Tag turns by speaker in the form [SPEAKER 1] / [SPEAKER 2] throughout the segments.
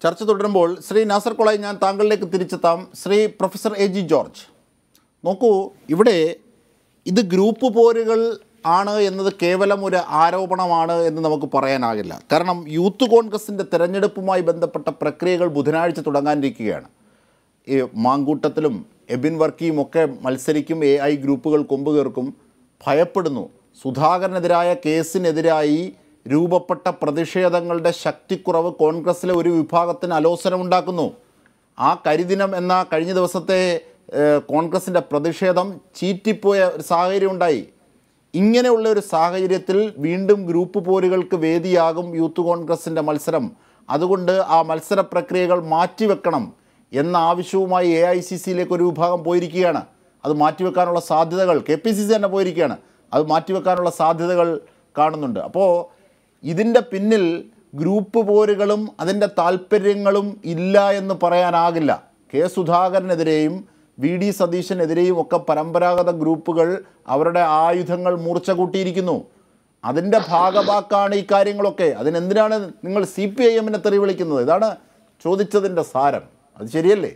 [SPEAKER 1] ചർച്ച തുടരുമ്പോൾ ശ്രീ നാസർ കൊളായി ഞാൻ താങ്കളിലേക്ക് തിരിച്ചെത്താം Shri professor A G George നോക്കൂ ഇവിടെ ഇത് ഗ്രൂപ്പ് പോരുകൾ ആണ് എന്നത് കേവലം ഒരു ആരോപണമാണ് എന്ന് നമുക്ക് പറയാനാകില്ല കാരണം യൂത്ത് കോൺഗ്രസിൻ്റെ തെരഞ്ഞെടുപ്പുമായി ബന്ധപ്പെട്ട പ്രക്രിയകൾ ബുധനാഴ്ച തുടങ്ങാനിരിക്കുകയാണ് ഈ മാങ്കൂട്ടത്തിലും എബിൻ വർക്കിയും ഒക്കെ മത്സരിക്കും എ ഐ ഗ്രൂപ്പുകൾ കൊമ്പ് കയർക്കും ഭയപ്പെടുന്നു സുധാകരനെതിരായ കേസിനെതിരായി രൂപപ്പെട്ട പ്രതിഷേധങ്ങളുടെ ശക്തിക്കുറവ് കോൺഗ്രസിലെ ഒരു വിഭാഗത്തിന് അലോസരമുണ്ടാക്കുന്നു ആ കരിദിനം എന്ന കഴിഞ്ഞ ദിവസത്തെ ഏഹ്, കോൺഗ്രസിൻ്റെ പ്രതിഷേധം ചീറ്റിപ്പോയ ഒരു സാഹചര്യം ഉണ്ടായി ഇങ്ങനെയുള്ള ഒരു സാഹചര്യത്തിൽ വീണ്ടും ഗ്രൂപ്പ് പോരുകൾക്ക് വേദിയാകും യൂത്ത് കോൺഗ്രസിൻ്റെ മത്സരം അതുകൊണ്ട് ആ മത്സര പ്രക്രിയകൾ മാറ്റിവെക്കണം എന്ന ആവശ്യവുമായി എ ഐ സി സിയിലേക്ക് ഒരു വിഭാഗം പോയിരിക്കുകയാണ് അത് മാറ്റിവെക്കാനുള്ള സാധ്യതകൾ കെ പി സി സി തന്നെ പോയിരിക്കുകയാണ് അത് മാറ്റിവെക്കാനുള്ള സാധ്യതകൾ കാണുന്നുണ്ട് അപ്പോൾ ഇതിൻ്റെ പിന്നിൽ ഗ്രൂപ്പ് പോരുകളും അതിൻ്റെ താല്പര്യങ്ങളും ഇല്ല എന്ന് പറയാനാകില്ല കെ സുധാകരനെതിരെയും വി ഡി സതീശനെതിരെയും ഒക്കെ പരമ്പരാഗത ഗ്രൂപ്പുകൾ അവരുടെ ആയുധങ്ങൾ മൂർച്ച കൂട്ടിയിരിക്കുന്നു അതിൻ്റെ ഭാഗമാക്കാണ് ഈ കാര്യങ്ങളൊക്കെ അതിനെന്തിനാണ് നിങ്ങൾ സി പി ഐ എമ്മിനെ തെറി വിളിക്കുന്നത് ഇതാണ് ചോദിച്ചതിൻ്റെ സാരം അത് ശരിയല്ലേ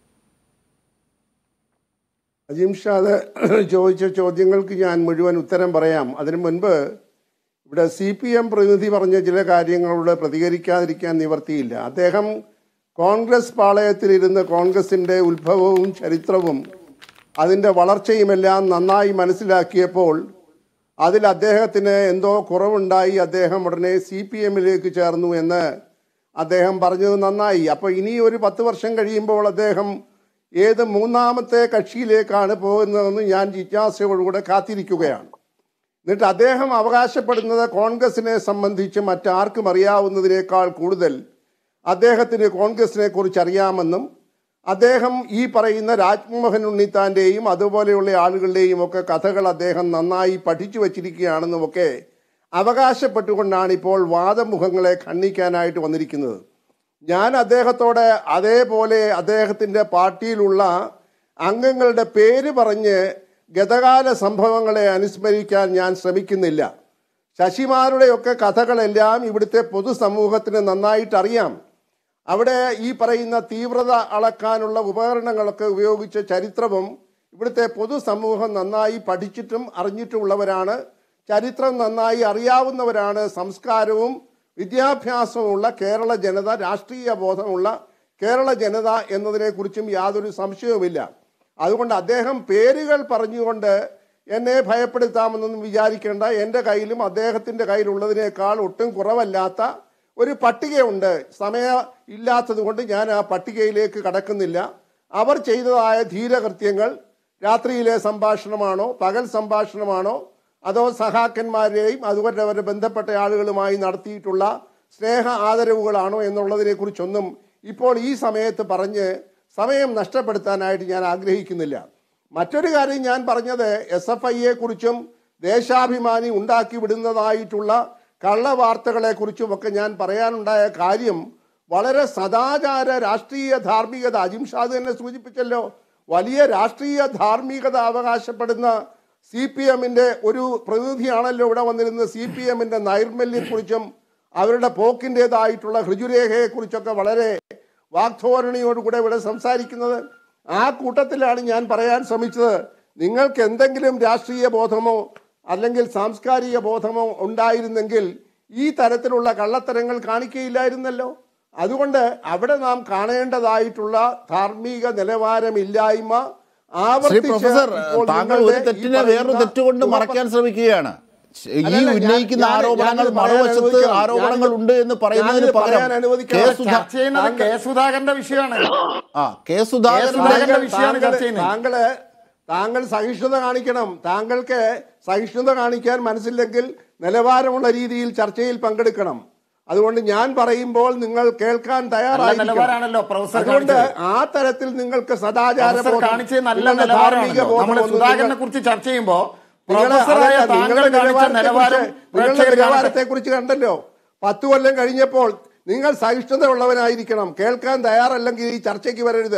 [SPEAKER 2] അജിം ഷാദ് ചോദിച്ച ചോദ്യങ്ങൾക്ക് ഞാൻ മുഴുവൻ ഉത്തരം പറയാം അതിനു മുൻപ് ഇവിടെ സി പി എം പ്രതിനിധി പറഞ്ഞ ചില കാര്യങ്ങളോട് പ്രതികരിക്കാതിരിക്കാൻ നിവർത്തിയില്ല അദ്ദേഹം കോൺഗ്രസ് പാളയത്തിലിരുന്ന് കോൺഗ്രസിൻ്റെ ഉത്ഭവവും ചരിത്രവും അതിൻ്റെ വളർച്ചയുമെല്ലാം നന്നായി മനസ്സിലാക്കിയപ്പോൾ അതിൽ അദ്ദേഹത്തിന് എന്തോ കുറവുണ്ടായി അദ്ദേഹം ഉടനെ സി പി എമ്മിലേക്ക് ചേർന്നു എന്ന് അദ്ദേഹം പറഞ്ഞത് നന്നായി അപ്പോൾ ഇനി ഒരു പത്ത് വർഷം കഴിയുമ്പോൾ അദ്ദേഹം ഏത് മൂന്നാമത്തെ കക്ഷിയിലേക്കാണ് പോകുന്നതെന്ന് ഞാൻ ജിജ്ഞാസയോടുകൂടെ കാത്തിരിക്കുകയാണ് എന്നിട്ട് അദ്ദേഹം അവകാശപ്പെടുന്നത് കോൺഗ്രസിനെ സംബന്ധിച്ച് മറ്റാർക്കും അറിയാവുന്നതിനേക്കാൾ കൂടുതൽ അദ്ദേഹത്തിന് കോൺഗ്രസിനെ കുറിച്ച് അറിയാമെന്നും അദ്ദേഹം ഈ പറയുന്ന രാജ്മോഹൻ ഉണ്ണിത്താൻ്റെയും അതുപോലെയുള്ള ആളുകളുടെയും ഒക്കെ കഥകൾ അദ്ദേഹം നന്നായി പഠിച്ചു വച്ചിരിക്കുകയാണെന്നും ഒക്കെ അവകാശപ്പെട്ടുകൊണ്ടാണ് ഇപ്പോൾ വാദമുഖങ്ങളെ ഖണ്ഡിക്കാനായിട്ട് വന്നിരിക്കുന്നത് ഞാൻ അദ്ദേഹത്തോട് അതേപോലെ അദ്ദേഹത്തിൻ്റെ പാർട്ടിയിലുള്ള അംഗങ്ങളുടെ പേര് പറഞ്ഞ് ഗതകാല സംഭവങ്ങളെ അനുസ്മരിക്കാൻ ഞാൻ ശ്രമിക്കുന്നില്ല ശശിമാരുടെയൊക്കെ കഥകളെല്ലാം ഇവിടുത്തെ പൊതുസമൂഹത്തിന് നന്നായിട്ട് അറിയാം അവിടെ ഈ പറയുന്ന തീവ്രത അളക്കാനുള്ള ഉപകരണങ്ങളൊക്കെ ഉപയോഗിച്ച ചരിത്രവും ഇവിടുത്തെ പൊതുസമൂഹം നന്നായി പഠിച്ചിട്ടും അറിഞ്ഞിട്ടുമുള്ളവരാണ് ചരിത്രം നന്നായി അറിയാവുന്നവരാണ് സംസ്കാരവും വിദ്യാഭ്യാസവുമുള്ള കേരള ജനത രാഷ്ട്രീയ ബോധമുള്ള കേരള ജനത എന്നതിനെക്കുറിച്ചും യാതൊരു സംശയവുമില്ല അതുകൊണ്ട് അദ്ദേഹം പേരുകൾ പറഞ്ഞുകൊണ്ട് എന്നെ ഭയപ്പെടുത്താമെന്നൊന്നും വിചാരിക്കേണ്ട എൻ്റെ കയ്യിലും അദ്ദേഹത്തിൻ്റെ കയ്യിലുള്ളതിനേക്കാൾ ഒട്ടും കുറവല്ലാത്ത ഒരു പട്ടികയുണ്ട് സമയം ഇല്ലാത്തത് കൊണ്ട് ഞാൻ ആ പട്ടികയിലേക്ക് കടക്കുന്നില്ല അവർ ചെയ്തതായ ധീരകൃത്യങ്ങൾ രാത്രിയിലെ സംഭാഷണമാണോ പകൽ സംഭാഷണമാണോ അതോ സഹാക്കന്മാരെയും അതുപോലെ അവരെ ബന്ധപ്പെട്ട ആളുകളുമായി നടത്തിയിട്ടുള്ള സ്നേഹ ആദരവുകളാണോ എന്നുള്ളതിനെ കുറിച്ചൊന്നും ഇപ്പോൾ ഈ സമയത്ത് പറഞ്ഞ് സമയം നഷ്ടപ്പെടുത്താനായിട്ട് ഞാൻ ആഗ്രഹിക്കുന്നില്ല മറ്റൊരു കാര്യം ഞാൻ പറഞ്ഞത് എസ് എഫ് ഐയെ കുറിച്ചും ദേശാഭിമാനി ഉണ്ടാക്കി വിടുന്നതായിട്ടുള്ള കള്ളവാർത്തകളെ കുറിച്ചുമൊക്കെ ഞാൻ പറയാനുണ്ടായ കാര്യം വളരെ സദാചാര രാഷ്ട്രീയ ധാർമ്മികത അജിംഷാദ് തന്നെ സൂചിപ്പിച്ചല്ലോ വലിയ രാഷ്ട്രീയ ധാർമ്മികത അവകാശപ്പെടുന്ന സി പി എമ്മിൻ്റെ ഒരു പ്രതിനിധിയാണല്ലോ ഇവിടെ വന്നിരുന്നത് സി പി എമ്മിൻ്റെ നൈർമല്യത്തെക്കുറിച്ചും അവരുടെ പോക്കിൻ്റെതായിട്ടുള്ള ഹൃജുരേഖയെക്കുറിച്ചൊക്കെ വളരെ വാഗ്ധോരണിയോടുകൂടെ ഇവിടെ സംസാരിക്കുന്നത് ആ കൂട്ടത്തിലാണ് ഞാൻ പറയാൻ ശ്രമിച്ചത് നിങ്ങൾക്ക് എന്തെങ്കിലും രാഷ്ട്രീയ ബോധമോ അല്ലെങ്കിൽ സാംസ്കാരിക ബോധമോ ഉണ്ടായിരുന്നെങ്കിൽ ഈ തരത്തിലുള്ള കള്ളത്തരങ്ങൾ കാണിക്കയില്ലായിരുന്നല്ലോ അതുകൊണ്ട് അവിടെ നാം കാണേണ്ടതായിട്ടുള്ള ധാർമ്മിക നിലവാരമില്ലായ്മ
[SPEAKER 1] ശ്രീ
[SPEAKER 2] ആവർത്തിച്ച്
[SPEAKER 1] പ്രൊഫസർ
[SPEAKER 2] ഇപ്പോൾ
[SPEAKER 1] താങ്കൾ ഒരു
[SPEAKER 2] നിങ്ങളുടെ ഈ
[SPEAKER 1] തെറ്റിനെ വേറൊരു
[SPEAKER 2] പറയുന്ന
[SPEAKER 1] തെറ്റുകൊണ്ട്
[SPEAKER 2] ഉപ-
[SPEAKER 1] മറയ്ക്കാൻ ശ്രമിക്കുകയാണ് ഈ
[SPEAKER 2] അല്ലല്ല, ഞാൻ-
[SPEAKER 1] ഉന്നയിക്കുന്ന
[SPEAKER 2] ഞാൻ-
[SPEAKER 1] ആരോപണങ്ങൾ
[SPEAKER 2] ഞാനിത് പറയാൻ
[SPEAKER 1] മറുവശത്ത്
[SPEAKER 2] അനുവദിക്കണം.
[SPEAKER 1] ആരോപണങ്ങൾ
[SPEAKER 2] ഞാനിത്
[SPEAKER 1] ഉണ്ട് എന്ന് പറയുന്നതിന്
[SPEAKER 2] ഞാനിത്
[SPEAKER 1] പകരം
[SPEAKER 2] പറയാൻ അനുവദിക്കണം.
[SPEAKER 1] കെ സുധാ
[SPEAKER 3] ചർച്ച ചെയ്യുന്നത് കെ സുധാകരന്റെ വിഷയമാണ്
[SPEAKER 1] ആ കെ സുധാകരൻ
[SPEAKER 3] സുധാകരന്റെ
[SPEAKER 2] താങ്കൾ-
[SPEAKER 3] വിഷയമാണ് ചർച്ച
[SPEAKER 2] താങ്കൾ-
[SPEAKER 3] ചെയ്യുന്നത്.
[SPEAKER 2] താങ്കള് താങ്കൾ സഹിഷ്ണുത കാണിക്കണം താങ്കൾക്ക് സഹിഷ്ണുത കാണിക്കാൻ മനസ്സില്ലെങ്കിൽ നിലവാരമുള്ള രീതിയിൽ ചർച്ചയിൽ പങ്കെടുക്കണം അതുകൊണ്ട് ഞാൻ പറയുമ്പോൾ നിങ്ങൾ കേൾക്കാൻ തയ്യാറായിരിക്കണം
[SPEAKER 3] നിലവാരമാണല്ലോ പ്രൊഫസർ
[SPEAKER 2] അതുകൊണ്ട്
[SPEAKER 3] കാണിച്ചത്.
[SPEAKER 2] ആ തരത്തിൽ നിങ്ങൾക്ക് സദാചാര
[SPEAKER 3] പ്രൊഫസർ
[SPEAKER 2] ബോധം,
[SPEAKER 3] കാണിച്ചത് നല്ല
[SPEAKER 2] നിങ്ങളുടെ ധാർമ്മിക
[SPEAKER 3] നിലവാരമാണല്ലോ
[SPEAKER 2] ബോധം
[SPEAKER 3] നമ്മൾ
[SPEAKER 2] ഒന്നും
[SPEAKER 3] സുധാകരനെ
[SPEAKER 2] നിങ്ങൾ-
[SPEAKER 3] കുറിച്ച് ചർച്ച ചെയ്യുമ്പോ
[SPEAKER 2] നിങ്ങള്
[SPEAKER 3] പ്രൊഫസറായ
[SPEAKER 2] അതല്ല,
[SPEAKER 3] താങ്കൾ
[SPEAKER 2] നിങ്ങളുടെ
[SPEAKER 3] കാണിച്ച നിലവാരം
[SPEAKER 2] നിലവാരത്തെക്കുറിച്ച് നിങ്ങളുടെ
[SPEAKER 3] പ്രേക്ഷകർ കാണട്ടെ.
[SPEAKER 2] നിലവാരത്തെക്കുറിച്ച് കണ്ടല്ലോ പത്ത് കൊല്ലം കഴിഞ്ഞപ്പോൾ നിങ്ങൾ സഹിഷ്ണുത ഉള്ളവനായിരിക്കണം കേൾക്കാൻ തയ്യാറല്ലെങ്കിൽ ഈ ചർച്ചയ്ക്ക് വരരുത്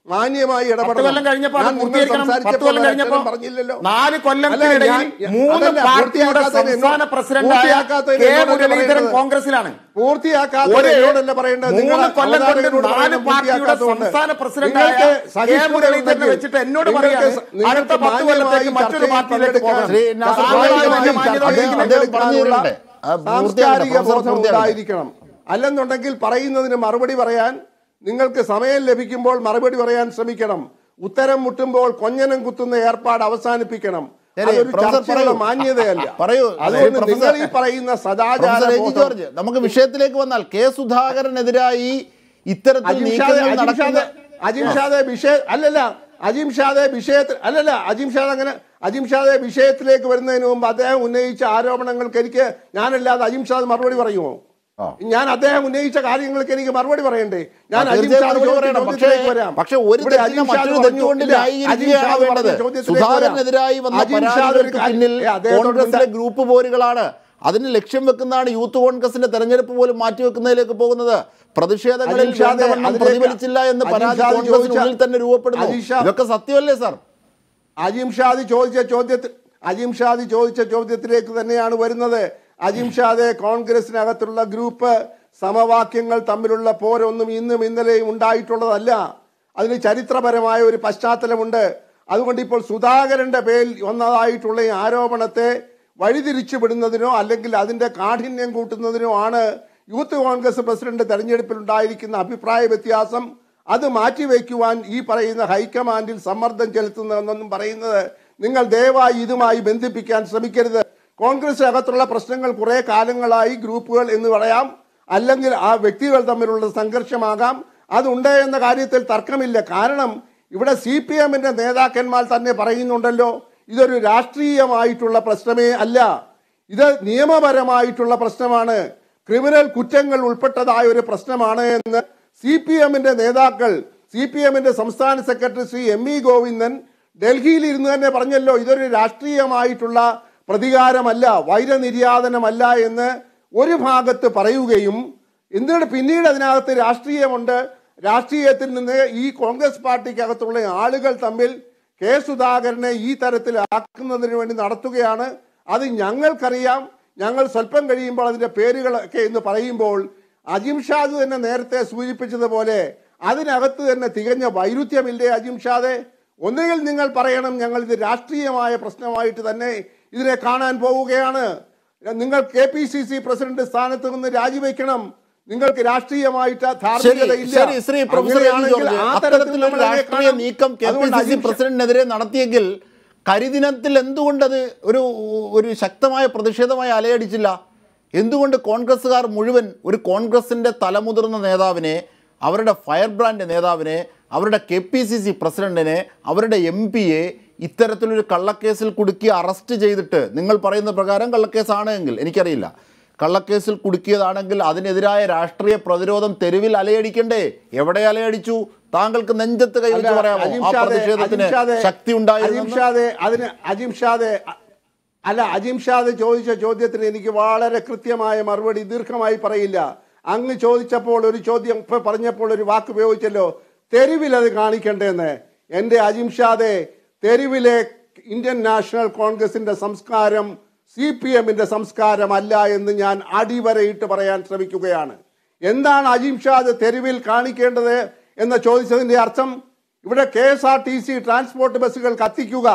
[SPEAKER 2] മാന്യമായി
[SPEAKER 3] പത്ത്
[SPEAKER 2] ഇടപെടണം
[SPEAKER 3] കൊല്ലം കഴിഞ്ഞപ്പോ അത്
[SPEAKER 2] ഞാൻ നിങ്ങൾ
[SPEAKER 3] പൂർത്തീകരിക്കണം പത്ത്
[SPEAKER 2] സംസാരിച്ചപ്പോൾ
[SPEAKER 3] കൊല്ലം കഴിഞ്ഞപ്പോ
[SPEAKER 2] ഒരക്ഷരം പറഞ്ഞില്ലല്ലോ
[SPEAKER 3] നാല്
[SPEAKER 2] അല്ല,
[SPEAKER 3] കൊല്ലത്തിനിടയിൽ
[SPEAKER 2] ഞാൻ-
[SPEAKER 3] മൂന്ന്
[SPEAKER 2] അതല്ല,
[SPEAKER 3] പാർട്ടിയുടെ
[SPEAKER 2] പൂർത്തിയാക്കാത്തതിന്
[SPEAKER 3] സംസ്ഥാന
[SPEAKER 2] എന്നോട്
[SPEAKER 3] പ്രസിഡന്റായ
[SPEAKER 2] പൂർത്തിയാക്കാത്തതിന്
[SPEAKER 3] കെ
[SPEAKER 2] എന്നോടല്ല
[SPEAKER 3] മുരളീധരൻ
[SPEAKER 2] പറയേണ്ടത്.
[SPEAKER 3] കോൺഗ്രസിലാണ്
[SPEAKER 2] പൂർത്തിയാക്കാത്ത
[SPEAKER 3] ഒരു
[SPEAKER 2] എന്നോടല്ല പറയേണ്ടത്
[SPEAKER 3] മൂന്ന്
[SPEAKER 2] നിങ്ങൾ
[SPEAKER 3] കൊല്ലം കൊണ്ട്
[SPEAKER 2] അവതാരകരോട്
[SPEAKER 3] നാല്
[SPEAKER 2] പറയണം
[SPEAKER 3] പാർട്ടിയുടെ
[SPEAKER 2] പൂർത്തിയാക്കാത്തതുകൊണ്ട്.
[SPEAKER 3] സംസ്ഥാന പ്രസിഡന്റായ
[SPEAKER 2] നിങ്ങൾക്ക്
[SPEAKER 3] കെ
[SPEAKER 2] സഹിഷ്ണുത
[SPEAKER 3] മുരളീധരനെ
[SPEAKER 2] ഉണ്ടെങ്കിൽ
[SPEAKER 3] വെച്ചിട്ട് എന്നോട്
[SPEAKER 2] നിങ്ങൾക്ക്
[SPEAKER 3] പറയാണ്
[SPEAKER 2] സ- നിങ്ങൾക്ക്
[SPEAKER 3] അടുത്ത പത്ത് കൊല്ലത്തേക്ക്
[SPEAKER 2] മാന്യമായി
[SPEAKER 3] മറ്റൊരു
[SPEAKER 2] ചർച്ചയിൽ
[SPEAKER 3] പാർട്ടിയിലേക്ക്
[SPEAKER 2] പങ്കെടുക്കാൻ
[SPEAKER 3] പോകണം.
[SPEAKER 1] ശ്രീ നാസർ
[SPEAKER 3] താങ്കളാണ്
[SPEAKER 1] ഭായി,
[SPEAKER 3] എന്നെ
[SPEAKER 1] അദ്ദേഹം-
[SPEAKER 3] മാന്യത
[SPEAKER 1] അദ്ദേഹം
[SPEAKER 3] ഒഴിക്കുന്നത്.
[SPEAKER 1] പറഞ്ഞു തരണ്ടേ? ആ, പൂർത്തിയാക്കട്ടെ.
[SPEAKER 2] സാംസ്കാരിക
[SPEAKER 1] പ്രൊഫസർ
[SPEAKER 2] ബോധം
[SPEAKER 1] പൂർത്തിയാക്കട്ടെ.
[SPEAKER 2] ഉണ്ടായിരിക്കണം അല്ലെന്നുണ്ടെങ്കിൽ പറയുന്നതിന് മറുപടി പറയാൻ നിങ്ങൾക്ക് സമയം ലഭിക്കുമ്പോൾ മറുപടി പറയാൻ ശ്രമിക്കണം ഉത്തരം മുട്ടുമ്പോൾ കൊഞ്ഞനം കുത്തുന്ന ഏർപ്പാട് അവസാനിപ്പിക്കണം
[SPEAKER 1] ശരി,
[SPEAKER 2] അതൊരു
[SPEAKER 1] പ്രൊഫസർ
[SPEAKER 2] ചർച്ചയുടെ
[SPEAKER 1] പറയൂ.
[SPEAKER 2] മാന്യതയല്ല
[SPEAKER 1] പറയൂ.
[SPEAKER 2] അതുകൊണ്ട്
[SPEAKER 1] പ്രൊഫസർ-
[SPEAKER 2] നിങ്ങൾ ഈ പറയുന്ന സദാചാര
[SPEAKER 1] പ്രൊഫസർ എ ജി
[SPEAKER 2] ബോധം-
[SPEAKER 1] ജോർജ് നമുക്ക് വിഷയത്തിലേക്ക് വന്നാൽ കെ സുധാകരനെതിരായി ഇത്തരത്തിൽ
[SPEAKER 2] അജിം ഷാദെ
[SPEAKER 1] നീക്കങ്ങൾ
[SPEAKER 2] അജിം
[SPEAKER 1] നടക്കുന്ന
[SPEAKER 2] ഷാദെ അജിം ഷാദെ വിഷയ അല്ലല്ല അജിം ഷാദെ വിഷയത്തിൽ അല്ലല്ല അജിം ഷാദ് അങ്ങനെ അജിം ഷാദെ വിഷയത്തിലേക്ക് വരുന്നതിന് മുമ്പ് അദ്ദേഹം ഉന്നയിച്ച ആരോപണങ്ങൾക്ക് എനിക്ക് ഞാനല്ലാതെ അജിം ഷാദ് മറുപടി പറയുമോ
[SPEAKER 1] ആ.
[SPEAKER 2] ഞാൻ അദ്ദേഹം ഉന്നയിച്ച കാര്യങ്ങൾക്ക് എനിക്ക് മറുപടി പറയണ്ടേ ഞാൻ
[SPEAKER 1] ആ,
[SPEAKER 2] അജിം
[SPEAKER 1] തീർച്ചയായും
[SPEAKER 2] ഷാദ്
[SPEAKER 1] മറുപടി
[SPEAKER 2] ചോദിച്ച
[SPEAKER 1] പറയണം.
[SPEAKER 2] ചോദ്യത്തിലേക്ക്
[SPEAKER 1] പക്ഷേ-
[SPEAKER 2] വരാം.
[SPEAKER 1] പക്ഷേ ഒരു
[SPEAKER 2] ഇവിടെ
[SPEAKER 1] തെറ്റിനെ
[SPEAKER 2] അജിം ഷാദ്
[SPEAKER 1] മറ്റൊരു
[SPEAKER 2] പറഞ്ഞു,
[SPEAKER 1] തെറ്റുകൊണ്ട്
[SPEAKER 2] ഇല്ല,
[SPEAKER 1] ന്യായീകരിക്കുകയാണ്
[SPEAKER 2] അജിം ഷാദ് പറഞ്ഞ
[SPEAKER 1] വേണ്ടത്.
[SPEAKER 2] ചോദ്യത്തിലേക്ക് വരാം.
[SPEAKER 1] സുധാകരനെതിരായി വന്ന
[SPEAKER 2] അജിം ഷാദ് ഒരു
[SPEAKER 1] പരാതികൾക്ക്
[SPEAKER 2] കാര്യം-
[SPEAKER 1] പിന്നിൽ
[SPEAKER 2] ഏ, അദ്ദേഹത്തോട്
[SPEAKER 1] കോൺഗ്രസിലെ
[SPEAKER 2] മിണ്ടാ-
[SPEAKER 1] ഗ്രൂപ്പ് പോരുകളാണ് അതിന് ലക്ഷ്യം വെക്കുന്നതാണ് യൂത്ത് കോൺഗ്രസിന്റെ തെരഞ്ഞെടുപ്പ് പോലും മാറ്റിവെക്കുന്നതിലേക്ക് പോകുന്നത് പ്രതിഷേധങ്ങളിൽ
[SPEAKER 2] അജിം ഷാദെ
[SPEAKER 1] വേണ്ടവണ്ണം
[SPEAKER 2] അതിലേക്ക്
[SPEAKER 1] പ്രതിഫലിച്ചില്ല എന്ന്
[SPEAKER 2] അജിം
[SPEAKER 1] പരാതി
[SPEAKER 2] ഷാദ്
[SPEAKER 1] കോൺഗ്രസിനുള്ളിൽ
[SPEAKER 2] ചോദിച്ച-
[SPEAKER 1] തന്നെ രൂപപ്പെടുന്നു
[SPEAKER 2] അജിം ഷാ-
[SPEAKER 1] ഇതൊക്കെ സത്യമല്ലേ സാർ
[SPEAKER 2] അജിം ഷാദി ചോദിച്ച ചോദ്യത്തിൽ അജിം ഷാദി ചോദിച്ച ചോദ്യത്തിലേക്ക് തന്നെയാണ് വരുന്നത് അജിം ഷാദെ കോൺഗ്രസിനകത്തുള്ള ഗ്രൂപ്പ് സമവാക്യങ്ങൾ തമ്മിലുള്ള പോരൊന്നും ഇന്നും ഇന്നലെയും ഉണ്ടായിട്ടുള്ളതല്ല അതിന് ചരിത്രപരമായ ഒരു പശ്ചാത്തലമുണ്ട് അതുകൊണ്ട് ഇപ്പോൾ സുധാകരന്റെ പേരിൽ വന്നതായിട്ടുള്ള ഈ ആരോപണത്തെ വഴിതിരിച്ചു വിടുന്നതിനോ അല്ലെങ്കിൽ അതിന്റെ കാഠിന്യം കൂട്ടുന്നതിനോ ആണ് യൂത്ത് കോൺഗ്രസ് പ്രസിഡന്റ് തെരഞ്ഞെടുപ്പിൽ ഉണ്ടായിരിക്കുന്ന അഭിപ്രായ വ്യത്യാസം അത് മാറ്റിവെക്കുവാൻ ഈ പറയുന്ന ഹൈക്കമാൻഡിൽ സമ്മർദ്ദം ചെലുത്തുന്നതെന്നൊന്നും പറയുന്നത് നിങ്ങൾ ദയവായി ഇതുമായി ബന്ധിപ്പിക്കാൻ ശ്രമിക്കരുത് കോൺഗ്രസ് അകത്തുള്ള പ്രശ്നങ്ങൾ കുറെ കാലങ്ങളായി ഗ്രൂപ്പുകൾ എന്ന് പറയാം അല്ലെങ്കിൽ ആ വ്യക്തികൾ തമ്മിലുള്ള സംഘർഷമാകാം അതുണ്ട് എന്ന കാര്യത്തിൽ തർക്കമില്ല കാരണം ഇവിടെ സി പി എമ്മിന്റെ നേതാക്കന്മാർ തന്നെ പറയുന്നുണ്ടല്ലോ ഇതൊരു രാഷ്ട്രീയമായിട്ടുള്ള പ്രശ്നമേ അല്ല ഇത് നിയമപരമായിട്ടുള്ള പ്രശ്നമാണ് ക്രിമിനൽ കുറ്റങ്ങൾ ഉൾപ്പെട്ടതായ ഒരു പ്രശ്നമാണ് എന്ന് സി പി എമ്മിന്റെ നേതാക്കൾ സി പി എമ്മിന്റെ സംസ്ഥാന secretary Shri M E Govindan ഡൽഹിയിൽ ഇരുന്ന് തന്നെ പറഞ്ഞല്ലോ ഇതൊരു രാഷ്ട്രീയമായിട്ടുള്ള പ്രതികാരമല്ല വൈരനിര്യാതനമല്ല എന്ന് ഒരു ഭാഗത്ത് പറയുകയും എന്നിട്ട് പിന്നീട് അതിനകത്ത് രാഷ്ട്രീയമുണ്ട് രാഷ്ട്രീയത്തിൽ നിന്ന് ഈ കോൺഗ്രസ് പാർട്ടിക്കകത്തുള്ള ആളുകൾ തമ്മിൽ കെ സുധാകരനെ ഈ തരത്തിലാക്കുന്നതിന് വേണ്ടി നടത്തുകയാണ് അത് ഞങ്ങൾക്കറിയാം ഞങ്ങൾ സ്വല്പം കഴിയുമ്പോൾ അതിന്റെ പേരുകളൊക്കെ എന്ന് പറയുമ്പോൾ അജിം ഷാദ് തന്നെ നേരത്തെ സൂചിപ്പിച്ചതുപോലെ അതിനകത്ത് തന്നെ തികഞ്ഞ വൈരുദ്ധ്യമില്ലേ അജിം ഷാദെ ഒന്നുകിൽ നിങ്ങൾ പറയണം ഞങ്ങൾ ഇത് രാഷ്ട്രീയമായ പ്രശ്നമായിട്ട് തന്നെ ഇതിനെ കാണാൻ പോവുകയാണ് നിങ്ങൾ K P C C president സ്ഥാനത്ത് നിന്ന് രാജിവെക്കണം നിങ്ങൾക്ക് രാഷ്ട്രീയമായിട്ട്
[SPEAKER 1] ശരി
[SPEAKER 2] ധാർമ്മികതയില്ല
[SPEAKER 1] ശരി ശ്രീ പ്രൊഫസർ എ ജി
[SPEAKER 2] അങ്ങനെയാണെങ്കിൽ
[SPEAKER 1] ജോർജ്
[SPEAKER 2] ആ തരത്തിൽ
[SPEAKER 1] അത്തരത്തിലൊരു
[SPEAKER 2] നമ്മൾ അതിനെ
[SPEAKER 1] രാഷ്ട്രീയ
[SPEAKER 2] കാണാം.
[SPEAKER 1] നീക്കം കെ പി
[SPEAKER 2] അതുകൊണ്ട്
[SPEAKER 1] സി സി
[SPEAKER 2] അജിം ഷാ-
[SPEAKER 1] പ്രസിഡന്റിനെതിരെ നടത്തിയെങ്കിൽ കരിദിനത്തിൽ എന്തുകൊണ്ടത് ഒരു ഒരു ശക്തമായ പ്രതിഷേധമായി അലയടിച്ചില്ല എന്തുകൊണ്ട് കോൺഗ്രസ്സുകാർ മുഴുവൻ ഒരു കോൺഗ്രസിൻ്റെ തലമുതിർന്ന നേതാവിനെ അവരുടെ ഫയർ ബ്രാൻഡ് നേതാവിനെ അവരുടെ കെ പി സി സി പ്രസിഡന്റിനെ അവരുടെ എം പിയെ ഇത്തരത്തിലൊരു കള്ളക്കേസിൽ കുടുക്കി അറസ്റ്റ് ചെയ്തിട്ട് നിങ്ങൾ പറയുന്ന പ്രകാരം കള്ളക്കേസാണ് എങ്കിൽ എനിക്കറിയില്ല കള്ളക്കേസിൽ കുടുക്കിയതാണെങ്കിൽ അതിനെതിരായ രാഷ്ട്രീയ പ്രതിരോധം തെരുവിൽ അലയടിക്കണ്ടേ എവിടെ അലയടിച്ചു താങ്കൾക്ക് നെഞ്ചത്ത് കൈവച്ച്
[SPEAKER 2] അല്ല,
[SPEAKER 1] പറയാമോ
[SPEAKER 2] അജിം
[SPEAKER 1] ആ
[SPEAKER 2] ഷാദെ,
[SPEAKER 1] പ്രതിഷേധത്തിന്
[SPEAKER 2] അജിം ഷാദെ,
[SPEAKER 1] ശക്തി
[SPEAKER 2] അജിം
[SPEAKER 1] ഉണ്ടായിരുന്നു
[SPEAKER 2] ഷാദെ അതിന് അജിം ഷാദെ അ- അല്ല അജിം ഷാദ് ചോദിച്ച ചോദ്യത്തിന് എനിക്ക് വളരെ കൃത്യമായ മറുപടി ദീർഘമായി പറയില്ല അങ്ങ് ചോദിച്ചപ്പോൾ ഒരു ചോദ്യം ഇപ്പൊ പറഞ്ഞപ്പോൾ ഒരു വാക്ക് ഉപയോഗിച്ചല്ലോ തെരുവിൽ അത് കാണിക്കണ്ടേന്ന് എന്റെ അജിം ഷാദെ തെരുവിലെ ഇന്ത്യൻ നാഷണൽ കോൺഗ്രസിന്റെ സംസ്കാരം സി പി എമ്മിന്റെ സംസ്കാരമല്ല എന്ന് ഞാൻ അടിവരയിട്ട് പറയാൻ ശ്രമിക്കുകയാണ് എന്താണ് അജിം ഷാദ് തെരുവിൽ കാണിക്കേണ്ടത് എന്ന് ചോദിച്ചതിന്റെ അർത്ഥം ഇവിടെ K S R T C transport ബസ്സുകൾ കത്തിക്കുക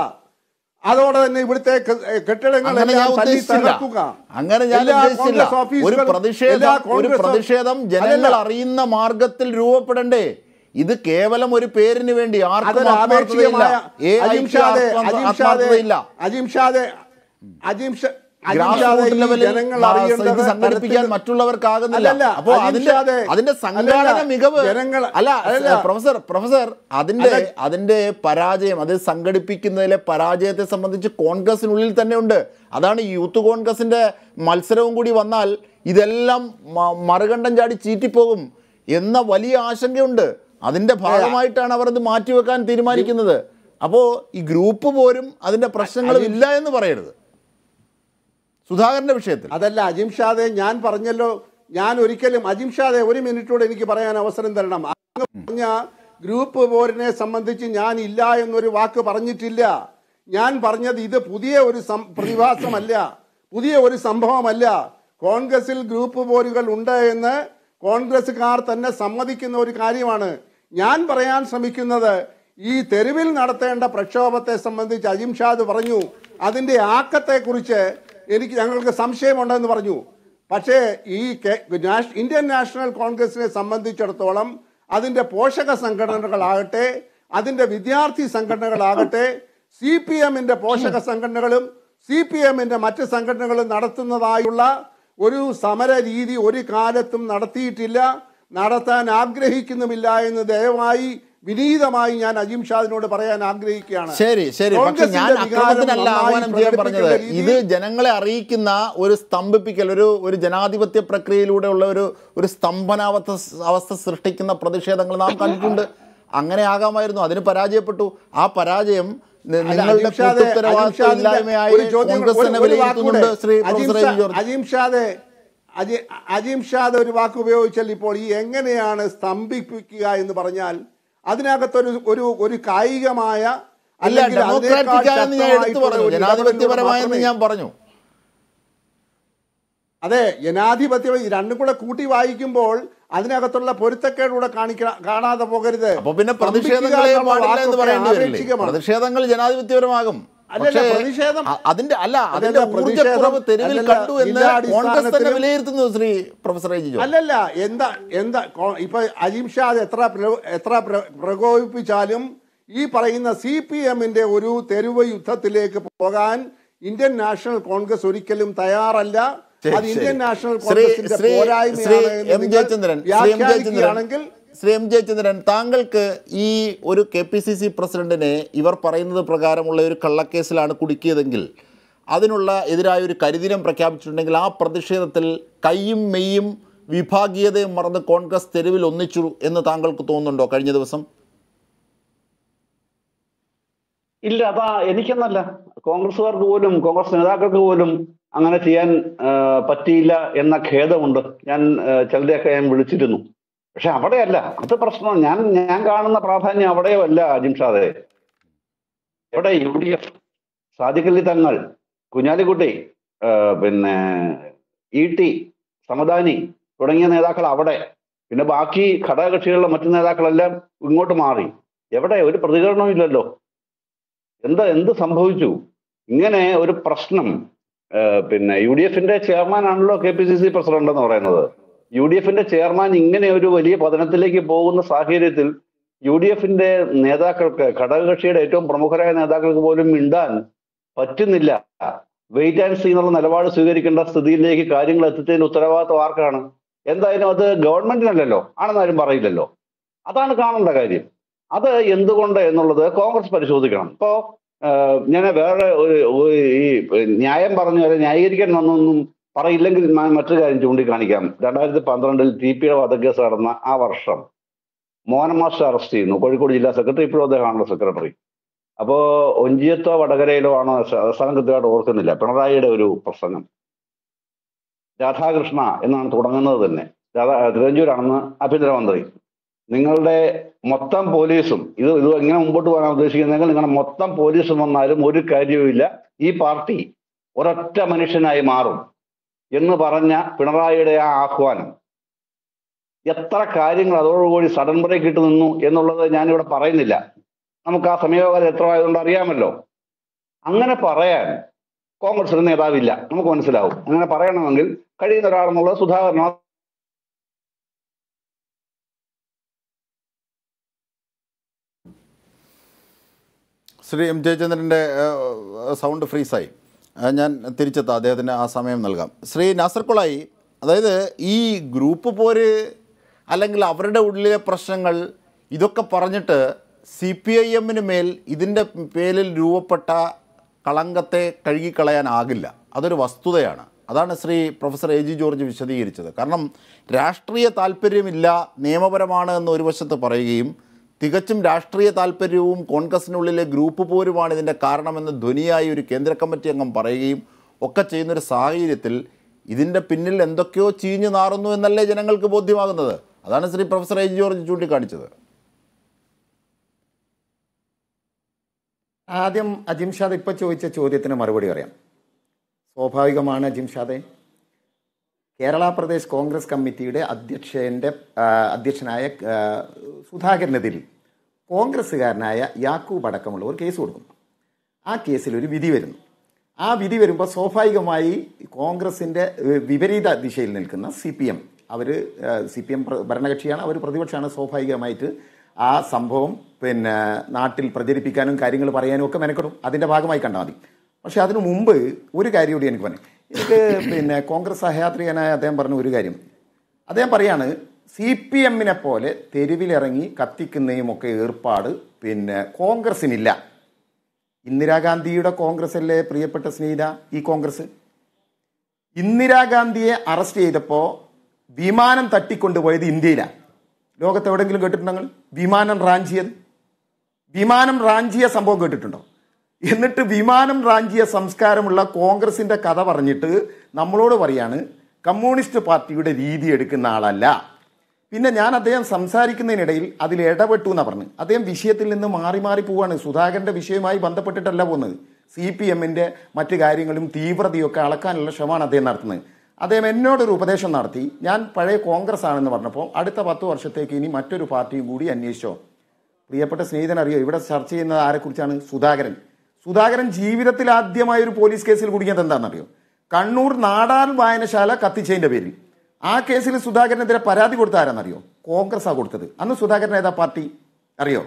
[SPEAKER 2] അതോടെ തന്നെ ഇവിടുത്തെ കെ-
[SPEAKER 1] അങ്ങനെ ഞാൻ
[SPEAKER 2] കെട്ടിടങ്ങളെല്ലാം തല്ലി
[SPEAKER 1] ഉദ്ദേശിച്ചില്ല
[SPEAKER 2] തകർക്കുക
[SPEAKER 1] അങ്ങനെ ഞാൻ
[SPEAKER 2] എല്ലാ
[SPEAKER 1] ഉദ്ദേശിച്ചില്ല
[SPEAKER 2] കോൺഗ്രസ്
[SPEAKER 1] ഒരു
[SPEAKER 2] ഓഫീസുകളും,
[SPEAKER 1] പ്രതിഷേധം
[SPEAKER 2] എല്ലാ
[SPEAKER 1] ഒരു
[SPEAKER 2] കോൺഗ്രസ്
[SPEAKER 1] പ്രതിഷേധം ജനങ്ങൾ
[SPEAKER 2] അല്ലല്ല,
[SPEAKER 1] അറിയുന്ന മാർഗത്തിൽ രൂപപ്പെടണ്ടേ ഇത് കേവലം ഒരു പേരിന് വേണ്ടി ആർക്കും
[SPEAKER 2] അതൊരു
[SPEAKER 1] ആത്മാർത്ഥതയില്ല
[SPEAKER 2] ആപേക്ഷികമായ
[SPEAKER 1] എ
[SPEAKER 2] അജിം
[SPEAKER 1] ഐക്ക്
[SPEAKER 2] ഷാദെ
[SPEAKER 1] ആത്മാ-
[SPEAKER 2] അജിം ഷാദെ
[SPEAKER 1] ആത്മാർത്ഥതയില്ല
[SPEAKER 2] അജിം ഷാദെ അജിം ഷാ- അജിം
[SPEAKER 1] ഗ്രാസ്
[SPEAKER 2] ഷാദെ
[SPEAKER 1] റൂട്ട്
[SPEAKER 2] ഈ
[SPEAKER 1] ലെവലിൽ
[SPEAKER 2] ജനങ്ങൾ
[SPEAKER 1] മാ-
[SPEAKER 2] അറിയേണ്ടത്
[SPEAKER 1] ഇത് സംഘടിപ്പിക്കാൻ
[SPEAKER 2] തരത്തിൽ-
[SPEAKER 1] മറ്റുള്ളവർക്കാകുന്നില്ല
[SPEAKER 2] അല്ലല്ല,
[SPEAKER 1] അപ്പോൾ
[SPEAKER 2] അജിം
[SPEAKER 1] അതിന്റെ
[SPEAKER 2] ഷാദെ,
[SPEAKER 1] അതിന്റെ സംഘാടന
[SPEAKER 2] അല്ലല്ല,
[SPEAKER 1] മികവ്
[SPEAKER 2] ജനങ്ങൾ
[SPEAKER 1] അല്ല
[SPEAKER 2] അല്ലല്ല.
[SPEAKER 1] പ്രൊഫസർ പ്രൊഫസർ അതിന്റെ
[SPEAKER 2] അല്ല.
[SPEAKER 1] അതിന്റെ പരാജയം അത് സംഘടിപ്പിക്കുന്നതിലെ പരാജയത്തെ സംബന്ധിച്ച് കോൺഗ്രസിനുള്ളിൽ തന്നെ ഉണ്ട് അതാണ് ഈ യൂത്ത് കോൺഗ്രസിന്റെ മത്സരവും കൂടി വന്നാൽ ഇതെല്ലാം മ- മറുകണ്ഠം ചാടി ചീറ്റിപ്പോകും എന്ന വലിയ ആശങ്കയുണ്ട് അതിന്റെ ഭാഗമായിട്ടാണ് അവർ ഇത് മാറ്റിവെക്കാൻ തീരുമാനിക്കുന്നത് അപ്പോൾ ഈ ഗ്രൂപ്പ് പോരും അതിന്റെ പ്രശ്നങ്ങളും ഇല്ല എന്ന് പറയരുത് സുധാകരന്റെ വിഷയത്തിൽ
[SPEAKER 2] അതല്ല അജിം ഷാദെ ഞാൻ പറഞ്ഞല്ലോ ഞാൻ ഒരിക്കലും അജിം ഷാദെ ഒരു മിനിറ്റോടെ എനിക്ക് പറയാൻ അവസരം തരണം അങ്ങ് പറഞ്ഞ ഗ്രൂപ്പ് പോരിനെ സംബന്ധിച്ച് ഞാൻ ഇല്ല എന്നൊരു വാക്ക് പറഞ്ഞിട്ടില്ല ഞാൻ പറഞ്ഞത് ഇത് പുതിയ ഒരു സം- പ്രതിഭാസമല്ല പുതിയ ഒരു സംഭവമല്ല കോൺഗ്രസിൽ ഗ്രൂപ്പ് പോരുകൾ ഉണ്ട് എന്ന് കോൺഗ്രസ്സുകാർ തന്നെ സമ്മതിക്കുന്ന ഒരു കാര്യമാണ് ഞാൻ പറയാൻ ശ്രമിക്കുന്നത് ഈ തെരുവിൽ നടത്തേണ്ട പ്രക്ഷോഭത്തെ സംബന്ധിച്ച് അജിംഷാദ് പറഞ്ഞു അതിന്റെ ആക്കത്തെക്കുറിച്ച് എനിക്ക് ഞങ്ങൾക്ക് സംശയമുണ്ടെന്ന് പറഞ്ഞു പക്ഷേ ഈ കെ- നാഷ്- ഇന്ത്യൻ നാഷണൽ കോൺഗ്രസിനെ സംബന്ധിച്ചിടത്തോളം അതിന്റെ പോഷക സംഘടനകളാകട്ടെ അതിന്റെ വിദ്യാർത്ഥി സംഘടനകളാകട്ടെ സി പി എമ്മിന്റെ പോഷക സംഘടനകളും സി പി എമ്മിന്റെ മറ്റ് സംഘടനകളും നടത്തുന്നതായുള്ള ഒരു സമര രീതി ഒരു കാലത്തും നടത്തിയിട്ടില്ല നടത്താൻ ആഗ്രഹിക്കുന്നുമില്ല എന്ന് ദയവായി വിനീതമായി ഞാൻ അജിം ഷാദിനോട് പറയാൻ ആഗ്രഹിക്കുകയാണ്
[SPEAKER 1] ശരി ശരി പക്ഷെ ഞാൻ
[SPEAKER 2] കോൺഗ്രസിന്റെ വികാരം
[SPEAKER 1] അക്രമത്തിനല്ല
[SPEAKER 2] നന്നായി
[SPEAKER 1] ആഹ്വാനം ചെയ്യാൻ പറഞ്ഞത്
[SPEAKER 2] പ്രകടിപ്പിക്കേണ്ട
[SPEAKER 1] ഇത്
[SPEAKER 2] രീതിയിൽ
[SPEAKER 1] ജനങ്ങളെ അറിയിക്കുന്ന ഒരു സ്തംഭിപ്പിക്കൽ ഒരു ഒരു ജനാധിപത്യ പ്രക്രിയയിലൂടെയുള്ള ഒരു ഒരു സ്തംഭനാവസ്ഥ അവസ്ഥ സൃഷ്ടിക്കുന്ന പ്രതിഷേധങ്ങൾ നാം കണ്ടിട്ടുണ്ട് അങ്ങനെ ആകാമായിരുന്നു അതിന് പരാജയപ്പെട്ടു ആ പരാജയം നി-
[SPEAKER 2] അല്ല,
[SPEAKER 1] നിങ്ങളുടെ
[SPEAKER 2] അജിം ഷാദെ,
[SPEAKER 1] കൂട്ടുത്തരവാദിത്വ
[SPEAKER 2] അജിം ഷാദിന്റെ
[SPEAKER 1] ഇല്ലായ്മയായി
[SPEAKER 2] ഒരു ചോദ്യം-
[SPEAKER 1] കോൺഗ്രസ്
[SPEAKER 2] ഒരു-
[SPEAKER 1] തന്നെ
[SPEAKER 2] ഒരു
[SPEAKER 1] വിലയിരുത്തുന്നുണ്ട്
[SPEAKER 2] വാക്കുകൂടെ.
[SPEAKER 1] ശ്രീ
[SPEAKER 2] അജിം
[SPEAKER 1] പ്രൊഫസർ
[SPEAKER 2] ഷാ-
[SPEAKER 1] എ ജി ജോർജ്
[SPEAKER 2] അജിം ഷാദെ അജി- അജിം ഷാദ് ഒരു വാക്ക് ഉപയോഗിച്ചാൽ ഇപ്പോൾ ഈ എങ്ങനെയാണ് സ്തംഭിപ്പിക്കുക എന്ന് പറഞ്ഞാൽ അതിനകത്തൊരു ഒരു ഒരു കായികമായ
[SPEAKER 1] അല്ല
[SPEAKER 2] അല്ലെങ്കിൽ അതിനേക്കാൾ
[SPEAKER 1] ഡെമോക്രാറ്റിക് ആയെന്ന് ഞാൻ എടുത്തു
[SPEAKER 2] ശക്തമായിട്ടുള്ള
[SPEAKER 1] പറഞ്ഞു
[SPEAKER 2] ഒരു
[SPEAKER 1] ജനാധിപത്യപരമായെന്ന്
[SPEAKER 2] ഇടപെടലിലൂടെ
[SPEAKER 1] ഞാൻ പറഞ്ഞു
[SPEAKER 2] അതെ ജനാധിപത്യം ഇത് രണ്ടും കൂടെ കൂട്ടി വായിക്കുമ്പോൾ അതിനകത്തുള്ള പൊരുത്തക്കേടൂടെ കാണിക്ക കാണാതെ പോകരുത്
[SPEAKER 1] അപ്പൊ പിന്നെ
[SPEAKER 2] സ്തംഭിക്കുക
[SPEAKER 1] പ്രതിഷേധങ്ങളെ
[SPEAKER 2] എന്നുള്ള
[SPEAKER 1] പാടില്ല എന്ന്
[SPEAKER 2] വാക്കൊക്കെ
[SPEAKER 1] പറയേണ്ടി വരില്ലേ
[SPEAKER 2] ആപേക്ഷികമാണ്.
[SPEAKER 1] പ്രതിഷേധങ്ങൾ ജനാധിപത്യപരമാകും
[SPEAKER 2] അല്ലല്ല,
[SPEAKER 1] പക്ഷേ
[SPEAKER 2] പ്രതിഷേധം-
[SPEAKER 1] അ- അതിന്റെ അല്ല അതിന്റെ
[SPEAKER 2] അതല്ല,
[SPEAKER 1] ഊർജ്ജക്കുറവ്
[SPEAKER 2] പ്രതിഷേധം-
[SPEAKER 1] തെരുവിൽ
[SPEAKER 2] അല്ലല്ല,
[SPEAKER 1] കണ്ടു എന്ന്
[SPEAKER 2] ജില്ലാടിസ്ഥാനത്തിലും-
[SPEAKER 1] കോൺഗ്രസ് തന്നെ വിലയിരുത്തുന്നു Shri professor A G George
[SPEAKER 2] അല്ലല്ല എന്താ എന്താ കോ- ഇപ്പൊ അജിം ഷാദ് എത്ര പ്ര- എത്ര പ്ര- പ്രകോപിപ്പിച്ചാലും ഈ പറയുന്ന സി പി എമ്മിന്റെ ഒരു തെരുവ് യുദ്ധത്തിലേക്ക് പോകാൻ ഇന്ത്യൻ നാഷണൽ കോൺഗ്രസ് ഒരിക്കലും തയ്യാറല്ല
[SPEAKER 1] ശരി,
[SPEAKER 2] അത് ഇന്ത്യൻ
[SPEAKER 1] ശരി.
[SPEAKER 2] നാഷണൽ
[SPEAKER 1] ശ്രീ
[SPEAKER 2] കോൺഗ്രസിന്റെ
[SPEAKER 1] ശ്രീ ശ്രീ
[SPEAKER 2] പോരായ്മയാണ് എന്ന്
[SPEAKER 1] എം
[SPEAKER 2] നിങ്ങൾ
[SPEAKER 1] ജയചന്ദ്രൻ ശ്രീ എം ജയചന്ദ്രൻ
[SPEAKER 2] വ്യാഖ്യാനിക്കുകയാണെങ്കിൽ
[SPEAKER 1] ശ്രീ എം ജയചന്ദ്രൻ താങ്കൾക്ക് ഈ ഒരു കെ പി സി സി പ്രസിഡന്റിനെ ഇവർ പറയുന്നത് പ്രകാരമുള്ള ഒരു കള്ളക്കേസിലാണ് കുടുക്കിയതെങ്കിൽ അതിനുള്ള എതിരായ ഒരു കരിദിനം പ്രഖ്യാപിച്ചിട്ടുണ്ടെങ്കിൽ ആ പ്രതിഷേധത്തിൽ കൈയും മെയ്യും വിഭാഗീയതയും മറന്ന് കോൺഗ്രസ് തെരുവിൽ ഒന്നിച്ചു എന്ന് താങ്കൾക്ക് തോന്നുന്നുണ്ടോ കഴിഞ്ഞ ദിവസം
[SPEAKER 4] ഇല്ല അതാ എനിക്കെന്നല്ല കോൺഗ്രസ്സുകാർക്ക് പോലും കോൺഗ്രസ് നേതാക്കൾക്ക് പോലും അങ്ങനെ ചെയ്യാൻ ആ, പറ്റിയില്ല എന്ന ഖേദമുണ്ട് ഞാൻ ആ, ചിലരെയൊക്കെ ഞാൻ വിളിച്ചിരുന്നു പക്ഷെ അവിടെയല്ല അത് പ്രശ്നം ഞാൻ ഞാൻ കാണുന്ന പ്രാധാന്യം അവിടെയോ അല്ല അജിംഷാദെ ഇവിടെ യു ഡി എഫ് സാദിഖലി തങ്ങൾ കുഞ്ഞാലിക്കുട്ടി ആ, പിന്നെ ഇ ടി സമദാനി തുടങ്ങിയ നേതാക്കൾ അവിടെ പിന്നെ ബാക്കി ഘടകകക്ഷികളിലെ മറ്റു നേതാക്കളെല്ലാം ഇങ്ങോട്ട് മാറി എവിടെ ഒരു പ്രതികരണവും ഇല്ലല്ലോ എന്താ എന്ത് സംഭവിച്ചു ഇങ്ങനെ ഒരു പ്രശ്നം ആ, പിന്നെ യു ഡി എഫിന്റെ ചെയർമാൻ ആണല്ലോ K P C C president എന്ന് പറയുന്നത് യു ഡി എഫിന്റെ ചെയർമാൻ ഇങ്ങനെ ഒരു വലിയ പതനത്തിലേക്ക് പോകുന്ന സാഹചര്യത്തിൽ യു ഡി എഫിന്റെ നേതാക്കൾക്ക് ഘടകകക്ഷിയുടെ ഏറ്റവും പ്രമുഖരായ നേതാക്കൾക്ക് പോലും മിണ്ടാൻ പറ്റുന്നില്ല വെയിറ്റ് ആൻഡ് സീ എന്നുള്ള നിലപാട് സ്വീകരിക്കേണ്ട സ്ഥിതിയിലേക്ക് കാര്യങ്ങൾ എത്തിച്ചതിന്റെ ഉത്തരവാദിത്വം ആർക്കാണ് എന്തായാലും അത് ഗവൺമെന്റിനല്ലല്ലോ ആണെന്ന് ആരും പറയില്ലല്ലോ അതാണ് കാണേണ്ട കാര്യം അത് എന്തുകൊണ്ട് എന്നുള്ളത് കോൺഗ്രസ് പരിശോധിക്കണം ഇപ്പോ ഞാൻ വേറെ ഒരു ഒരു ഈ ന്യായം പറഞ്ഞു വരെ ന്യായീകരിക്കാൻ ഒന്നൊന്നും പറയില്ലെങ്കിൽ ഞാൻ മറ്റൊരു കാര്യം ചൂണ്ടിക്കാണിക്കാം രണ്ടായിരത്തി പന്ത്രണ്ടിൽ ടി പിയുടെ വധക്കേസ് നടന്ന ആ വർഷം മോഹൻ മാസ്റ്റർ അറസ്റ്റ് ചെയ്യുന്നു കോഴിക്കോട് ജില്ലാ സെക്രട്ടറി ഇപ്പോഴും അദ്ദേഹമാണല്ലോ സെക്രട്ടറി അപ്പോ ഒഞ്ചിയത്തോ വടകരയിലോ ആണോ സ്ഥ- സ്ഥലം കൃത്യമായിട്ട് ഓർക്കുന്നില്ല പിണറായിയുടെ ഒരു പ്രസംഗം രാധാകൃഷ്ണ എന്നാണ് തുടങ്ങുന്നത് തന്നെ രാധാ തിരുവഞ്ചൂരാണെന്ന് ആഭ്യന്തരമന്ത്രി നിങ്ങളുടെ മൊത്തം പോലീസും ഇത് ഇത് എങ്ങനെ മുമ്പോട്ട് പോകാൻ ഉദ്ദേശിക്കുന്നെങ്കിൽ നിങ്ങളുടെ മൊത്തം പോലീസും വന്നാലും ഒരു കാര്യവുമില്ല ഈ പാർട്ടി ഒരൊറ്റ മനുഷ്യനായി മാറും എന്ന് പറഞ്ഞ പിണറായിയുടെ ആ ആഹ്വാനം എത്ര കാര്യങ്ങൾ അതോടുകൂടി സഡൻ ബ്രേക്ക് ഇട്ട് നിന്നു എന്നുള്ളത് ഞാനിവിടെ പറയുന്നില്ല നമുക്ക് ആ സമയകാലം എത്ര ആയതുകൊണ്ട് അറിയാമല്ലോ അങ്ങനെ പറയാൻ കോൺഗ്രസിന് നേതാവില്ല നമുക്ക് മനസ്സിലാവും അങ്ങനെ പറയണമെങ്കിൽ കഴിയുന്ന ഒരാളെന്നുള്ളത് സുധാകരനോ
[SPEAKER 1] ശ്രീ എം ജയചന്ദ്രൻ്റെ സൗണ്ട് ഫ്രീസായി ആ, ഞാൻ തിരിച്ചെത്താം അദ്ദേഹത്തിന് ആ സമയം നൽകാം ശ്രീ നാസർ കൊളായി അതായത് ഈ ഗ്രൂപ്പ് പോര് അല്ലെങ്കിൽ അവരുടെ ഉള്ളിലെ പ്രശ്നങ്ങൾ ഇതൊക്കെ പറഞ്ഞിട്ട് സി പി ഐ എമ്മിന് മേൽ ഇതിൻ്റെ പേരിൽ രൂപപ്പെട്ട കളങ്കത്തെ കഴുകിക്കളയാനാകില്ല അതൊരു വസ്തുതയാണ് അതാണ് Shri professor A G George വിശദീകരിച്ചത് കാരണം രാഷ്ട്രീയ താല്പര്യമില്ല നിയമപരമാണ് എന്ന് ഒരു വശത്ത് പറയുകയും തികച്ചും രാഷ്ട്രീയ താല്പര്യവും കോൺഗ്രസിനുള്ളിലെ ഗ്രൂപ്പ് പോരുമാണ് ഇതിൻ്റെ കാരണമെന്ന് ധ്വനിയായി ഒരു കേന്ദ്ര കമ്മിറ്റി അംഗം പറയുകയും ഒക്കെ ചെയ്യുന്നൊരു സാഹചര്യത്തിൽ ഇതിൻ്റെ പിന്നിൽ എന്തൊക്കെയോ ചീഞ്ഞു നാറുന്നു എന്നല്ലേ ജനങ്ങൾക്ക് ബോധ്യമാകുന്നത് അതാണ് Shri professor A G George ചൂണ്ടിക്കാണിച്ചത്
[SPEAKER 5] ആദ്യം അജിംഷാദ് ഇപ്പൊ ചോദിച്ച ചോദ്യത്തിന് മറുപടി പറയാം സ്വാഭാവികമാണ് അജിംഷാദെ കേരള പ്രദേശ് കോൺഗ്രസ് കമ്മിറ്റിയുടെ അധ്യക്ഷന്റെ ആ, അധ്യക്ഷനായ ആ, സുധാകരനെതിരിൽ കോൺഗ്രസ്സുകാരനായ യാക്കൂബ് അടക്കമുള്ളവർ കേസ് കൊടുക്കും ആ കേസിൽ ഒരു വിധി വരുന്നു ആ വിധി വരുമ്പോൾ സ്വാഭാവികമായി കോൺഗ്രസിൻ്റെ ഏഹ്, വിപരീത ദിശയിൽ നിൽക്കുന്ന സി പി എം അവർ സി പി എം ഭരണകക്ഷിയാണ് അവർ പ്രതിപക്ഷമാണ് സ്വാഭാവികമായിട്ട് ആ സംഭവം പിന്നെ നാട്ടിൽ പ്രചരിപ്പിക്കാനും കാര്യങ്ങൾ പറയാനും ഒക്കെ മെനക്കെടും അതിൻ്റെ ഭാഗമായി കണ്ടാൽ മതി പക്ഷേ അതിനു മുമ്പ് ഒരു കാര്യം കൂടി എനിക്ക് പറഞ്ഞു എനിക്ക് പിന്നെ കോൺഗ്രസ് സഹയാത്രികനായ അദ്ദേഹം പറഞ്ഞ ഒരു കാര്യം അദ്ദേഹം പറയാണ് സി പി എമ്മിനെ പോലെ തെരുവിലിറങ്ങി കത്തിക്കുന്നതും ഒക്കെ ഏർപ്പാട് പിന്നെ കോൺഗ്രസിനില്ല ഇന്ദിരാഗാന്ധിയുടെ കോൺഗ്രസ് അല്ലേ പ്രിയപ്പെട്ട സ്നേഹിത ഈ കോൺഗ്രസ് ഇന്ദിരാഗാന്ധിയെ അറസ്റ്റ് ചെയ്തപ്പോൾ വിമാനം തട്ടിക്കൊണ്ടുപോയത് ഇന്ത്യയിലാണ് ലോകത്ത് എവിടെയെങ്കിലും കേട്ടിട്ടുണ്ടോ നിങ്ങൾ വിമാനം റാഞ്ചിയത് വിമാനം റാഞ്ചിയ സംഭവം കേട്ടിട്ടുണ്ടോ എന്നിട്ട് വിമാനം റാഞ്ചിയ സംസ്കാരമുള്ള കോൺഗ്രസിന്റെ കഥ പറഞ്ഞിട്ട് നമ്മളോട് പറയാണ് കമ്മ്യൂണിസ്റ്റ് പാർട്ടിയുടെ രീതി എടുക്കുന്ന ആളല്ല പിന്നെ ഞാൻ അദ്ദേഹം സംസാരിക്കുന്നതിനിടയിൽ അതിൽ ഇടപെട്ടു എന്നാ പറഞ്ഞു അദ്ദേഹം വിഷയത്തിൽ നിന്ന് മാറി മാറി പോവാണ് സുധാകരന്റെ വിഷയവുമായി ബന്ധപ്പെട്ടിട്ടല്ല പോകുന്നത് സി പി എമ്മിന്റെ മറ്റു കാര്യങ്ങളും തീവ്രതയൊക്കെ അളക്കാനുള്ള ശ്രമമാണ് അദ്ദേഹം നടത്തുന്നത് അദ്ദേഹം എന്നോടൊരു ഉപദേശം നടത്തി ഞാൻ പഴയ കോൺഗ്രസ് ആണെന്ന് പറഞ്ഞപ്പോൾ അടുത്ത പത്ത് വർഷത്തേക്ക് ഇനി മറ്റൊരു പാർട്ടിയും കൂടി അന്വേഷിച്ചോ പ്രിയപ്പെട്ട സ്നേഹിതൻ അറിയോ ഇവിടെ ചർച്ച ചെയ്യുന്നത് ആരെക്കുറിച്ചാണ് സുധാകരൻ സുധാകരൻ ജീവിതത്തിൽ ആദ്യമായ ഒരു പോലീസ് കേസിൽ കുടുങ്ങിയത് എന്താണെന്നറിയോ കണ്ണൂർ നാടാർ വായനശാല കത്തിച്ചതിന്റെ പേരിൽ ആ കേസിൽ സുധാകരനെതിരെ പരാതി കൊടുത്ത ആരാന്നറിയോ കോൺഗ്രസ്സാ കൊടുത്തത് അന്ന് സുധാകരൻ ഏതാ പാർട്ടി അറിയോ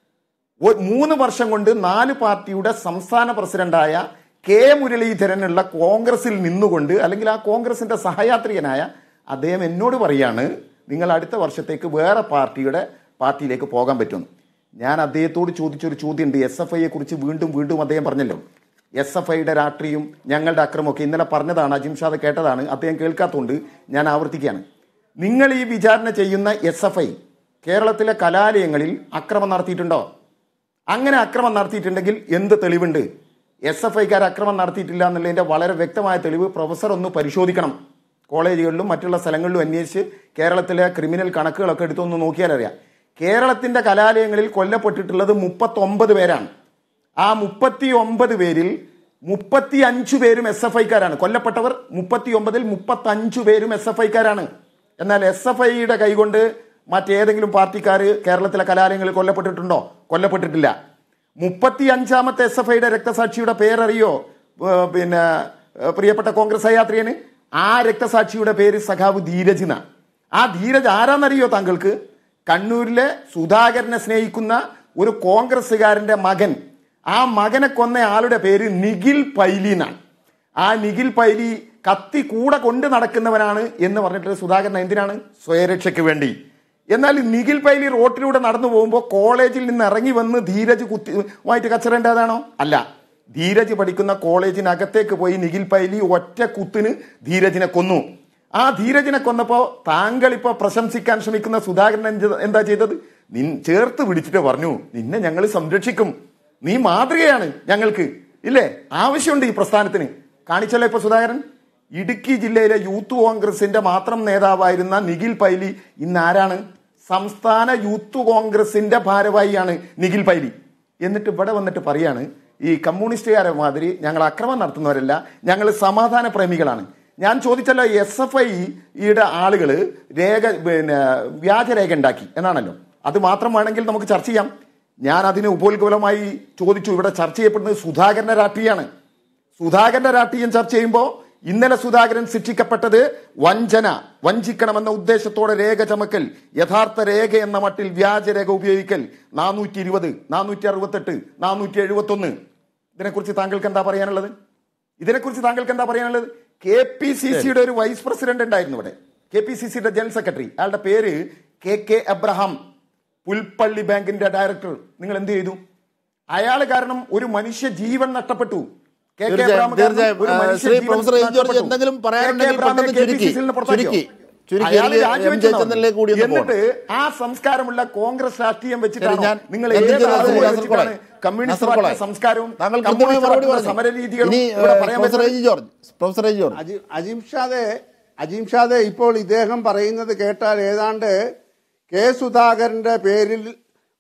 [SPEAKER 5] ഒ- മൂന്ന് വർഷം കൊണ്ട് നാല് പാർട്ടിയുടെ സംസ്ഥാന പ്രസിഡന്റായ കെ മുരളീധരനുള്ള കോൺഗ്രസിൽ നിന്നുകൊണ്ട് അല്ലെങ്കിൽ ആ കോൺഗ്രസിന്റെ സഹയാത്രികനായ അദ്ദേഹം എന്നോട് പറയാണ് നിങ്ങൾ അടുത്ത വർഷത്തേക്ക് വേറെ പാർട്ടിയുടെ പാർട്ടിയിലേക്ക് പോകാൻ പറ്റുമെന്ന് ഞാൻ അദ്ദേഹത്തോട് ചോദിച്ചൊരു ചോദ്യമുണ്ട് എസ് എഫ് ഐയെ കുറിച്ച് വീണ്ടും വീണ്ടും അദ്ദേഹം പറഞ്ഞല്ലോ എസ് എഫ് ഐയുടെ രാഷ്ട്രീയം ഞങ്ങളുടെ അക്രമമൊക്കെ ഇന്നലെ പറഞ്ഞതാണ് അജിംഷാദ് കേട്ടതാണ് അദ്ദേഹം കേൾക്കാത്തതുകൊണ്ട് ഞാൻ ആവർത്തിക്കുകയാണ് നിങ്ങൾ ഈ വിചാരണ ചെയ്യുന്ന എസ് എഫ് ഐ കേരളത്തിലെ കലാലയങ്ങളിൽ അക്രമം നടത്തിയിട്ടുണ്ടോ അങ്ങനെ അക്രമം നടത്തിയിട്ടുണ്ടെങ്കിൽ എന്ത് തെളിവുണ്ട് എസ് എഫ് ഐക്കാർ അക്രമം നടത്തിയിട്ടില്ല എന്നുള്ളതിന്റെ വളരെ വ്യക്തമായ തെളിവ് പ്രൊഫസർ ഒന്ന് പരിശോധിക്കണം കോളേജുകളിലും മറ്റുള്ള സ്ഥലങ്ങളിലും അന്വേഷിച്ച് കേരളത്തിലെ ക്രിമിനൽ കണക്കുകളൊക്കെ എടുത്തൊന്ന് നോക്കിയാൽ അറിയാം കേരളത്തിന്റെ കലാലയങ്ങളിൽ കൊല്ലപ്പെട്ടിട്ടുള്ളത് മുപ്പത്തൊമ്പത് പേരാണ് ആ മുപ്പത്തി ഒമ്പത് പേരിൽ മുപ്പത്തി അഞ്ചു പേരും എസ് എഫ് ഐക്കാരാണ് കൊല്ലപ്പെട്ടവർ മുപ്പത്തി ഒമ്പതിൽ മുപ്പത്തി അഞ്ചു പേരും എസ് എഫ് ഐക്കാരാണ് എന്നാൽ എസ് എഫ് ഐയുടെ കൈകൊണ്ട് മറ്റേതെങ്കിലും പാർട്ടിക്കാർ കേരളത്തിലെ കലാലയങ്ങളിൽ കൊല്ലപ്പെട്ടിട്ടുണ്ടോ കൊല്ലപ്പെട്ടിട്ടില്ല മുപ്പത്തി അഞ്ചാമത്തെ എസ് എഫ് ഐയുടെ രക്തസാക്ഷിയുടെ പേരറിയോ ഏഹ് പിന്നെ ഏഹ് പ്രിയപ്പെട്ട കോൺഗ്രസ് യാത്രികന് ആ രക്തസാക്ഷിയുടെ പേര് സഖാവ് ധീരജ് എന്നാ ആ ധീരജ് ആരാന്നറിയോ താങ്കൾക്ക് കണ്ണൂരിലെ സുധാകരനെ സ്നേഹിക്കുന്ന ഒരു കോൺഗ്രസ്സുകാരന്റെ മകൻ ആ മകനെ കൊന്ന ആളുടെ പേര് നിഖിൽ പൈലി എന്നാണ് ആ നിഖിൽ പൈലി കത്തി കൂടെ കൊണ്ട് നടക്കുന്നവനാണ് എന്ന് പറഞ്ഞിട്ട് സുധാകരൻ എന്തിനാണ് സ്വയരക്ഷയ്ക്ക് വേണ്ടി എന്നാൽ ഈ നിഖിൽ പൈലി റോട്ടിലൂടെ നടന്നു പോകുമ്പോൾ കോളേജിൽ നിന്ന് ഇറങ്ങി വന്ന് ധീരജ് കുത്തി ആയിട്ട് കച്ചറേണ്ടതാണോ അല്ല ധീരജ് പഠിക്കുന്ന കോളേജിനകത്തേക്ക് പോയി നിഖിൽ പൈലി ഒറ്റ കുത്തിന് ധീരജിനെ കൊന്നു ആ ധീരജിനെ കൊന്നപ്പോ താങ്കൾ ഇപ്പൊ പ്രശംസിക്കാൻ ശ്രമിക്കുന്ന സുധാകരൻ എന്ത് എന്താ ചെയ്തത് നിൻ ചേർത്ത് പിടിച്ചിട്ട് പറഞ്ഞു നിന്നെ ഞങ്ങൾ സംരക്ഷിക്കും നീ മാതൃകയാണ് ഞങ്ങൾക്ക് ഇല്ലേ ആവശ്യമുണ്ട് ഈ പ്രസ്ഥാനത്തിന് കാണിച്ചല്ലോ ഇപ്പൊ സുധാകരൻ ഇടുക്കി ജില്ലയിലെ യൂത്ത് കോൺഗ്രസിന്റെ മാത്രം നേതാവായിരുന്ന നിഖിൽ പൈലി ഇന്ന് ആരാണ് സംസ്ഥാന യൂത്ത് കോൺഗ്രസിന്റെ ഭാരവാഹിയാണ് നിഖിൽ പൈലി എന്നിട്ട് ഇവിടെ വന്നിട്ട് പറയാണ് ഈ കമ്മ്യൂണിസ്റ്റുകാരെ മാതിരി ഞങ്ങൾ അക്രമം നടത്തുന്നവരല്ല ഞങ്ങൾ സമാധാന പ്രേമികളാണ് ഞാൻ ചോദിച്ചല്ലോ എസ് എഫ് ഐയുടെ ആളുകൾ രേഖ പിന്നെ വ്യാജരേഖ ഉണ്ടാക്കി എന്നാണല്ലോ അത് മാത്രം വേണമെങ്കിൽ നമുക്ക് ചർച്ച ചെയ്യാം ഞാൻ അതിന് ഉപോത്കുലമായി ചോദിച്ചു ഇവിടെ ചർച്ച ചെയ്യപ്പെടുന്നത് സുധാകരന്റെ രാഷ്ട്രീയമാണ് സുധാകരന്റെ രാഷ്ട്രീയം ചർച്ച ചെയ്യുമ്പോൾ ഇന്നലെ സുധാകരൻ ശിക്ഷിക്കപ്പെട്ടത് വഞ്ചന വഞ്ചിക്കണമെന്ന ഉദ്ദേശത്തോടെ രേഖ ചമക്കൽ യഥാർത്ഥ രേഖ എന്ന മട്ടിൽ വ്യാജരേഖ ഉപയോഗിക്കൽ നാനൂറ്റി ഇരുപത് നാനൂറ്റി അറുപത്തെട്ട് നാനൂറ്റി എഴുപത്തി ഒന്ന് ഇതിനെക്കുറിച്ച് താങ്കൾക്ക് എന്താ പറയാനുള്ളത് ഇതിനെക്കുറിച്ച് താങ്കൾക്ക് എന്താ പറയാനുള്ളത് കെ പി സി സിയുടെ ഒരു വൈസ് പ്രസിഡന്റ് ഉണ്ടായിരുന്നു ഇവിടെ കെ പി സി സിയുടെ ജനറൽ സെക്രട്ടറി അയാളുടെ പേര് കെ കെ എബ്രഹാം പുൽപ്പള്ളി ബാങ്കിന്റെ ഡയറക്ടർ നിങ്ങൾ എന്ത് ചെയ്തു അയാൾ കാരണം ഒരു മനുഷ്യ ജീവൻ നഷ്ടപ്പെട്ടു കെ കെ
[SPEAKER 1] തീർച്ചയായും,
[SPEAKER 5] എബ്രഹാം കാരണം
[SPEAKER 1] തീർച്ചയായും.
[SPEAKER 5] ഒരു
[SPEAKER 1] ആ,
[SPEAKER 5] മനുഷ്യ
[SPEAKER 1] ശ്രീ
[SPEAKER 5] ജീവൻ
[SPEAKER 1] പ്രൊഫസർ എ. ജോർജ്
[SPEAKER 5] നഷ്ടപ്പെട്ടു.
[SPEAKER 1] എന്തെങ്കിലും പറയാനുണ്ടെങ്കിൽ
[SPEAKER 5] കെ കെ എബ്രഹാമിനെ
[SPEAKER 1] പെട്ടെന്ന്
[SPEAKER 5] കെ പി സി സിയിൽ നിന്ന് പുറത്താക്കിയോ?
[SPEAKER 1] ചുരുക്കി. ചുരുക്കി.
[SPEAKER 5] അയാൾ
[SPEAKER 1] എനിക്ക് എം.
[SPEAKER 5] രാജിവെച്ചെന്നാ
[SPEAKER 1] ജയചന്ദ്രനിലേക്ക് കൂടി ഒന്ന്
[SPEAKER 5] എന്നിട്ട് ആ സംസ്കാരമുള്ള കോൺഗ്രസ് രാഷ്ട്രീയം വെച്ചിട്ടാണ്
[SPEAKER 1] ഞാൻ
[SPEAKER 5] നിങ്ങൾ
[SPEAKER 1] ഞാൻ
[SPEAKER 5] ഏത്
[SPEAKER 1] തിരിച്ചു
[SPEAKER 5] ആളുകളെ
[SPEAKER 1] നാസർ
[SPEAKER 5] വെച്ചിട്ടാണ്
[SPEAKER 1] കോളായി.
[SPEAKER 5] കമ്മ്യൂണിസ്റ്റ്
[SPEAKER 1] നാസർ
[SPEAKER 5] പാർട്ടിയുടെ
[SPEAKER 1] കോളായി.
[SPEAKER 5] സംസ്കാരവും
[SPEAKER 1] താങ്കൾ കൃത്യമായി
[SPEAKER 5] കമ്മ്യൂണിസ്റ്റ്
[SPEAKER 1] മറുപടി
[SPEAKER 5] പാർട്ടിയുടെ
[SPEAKER 1] പറഞ്ഞു
[SPEAKER 5] സമരരീതികളും
[SPEAKER 1] ഇനി
[SPEAKER 5] ഇവിടെ
[SPEAKER 1] ഏഹ്,
[SPEAKER 5] പറയാൻ
[SPEAKER 1] പ്രൊഫസർ എ
[SPEAKER 5] പറ്റും
[SPEAKER 1] G George professor A G George
[SPEAKER 2] Aji Ajim ഷാദെ അജിം ഷാദെ ഇപ്പോൾ ഇദ്ദേഹം പറയുന്നത് കേട്ടാൽ ഏതാണ്ട് കെ സുധാകരന്റെ പേരിൽ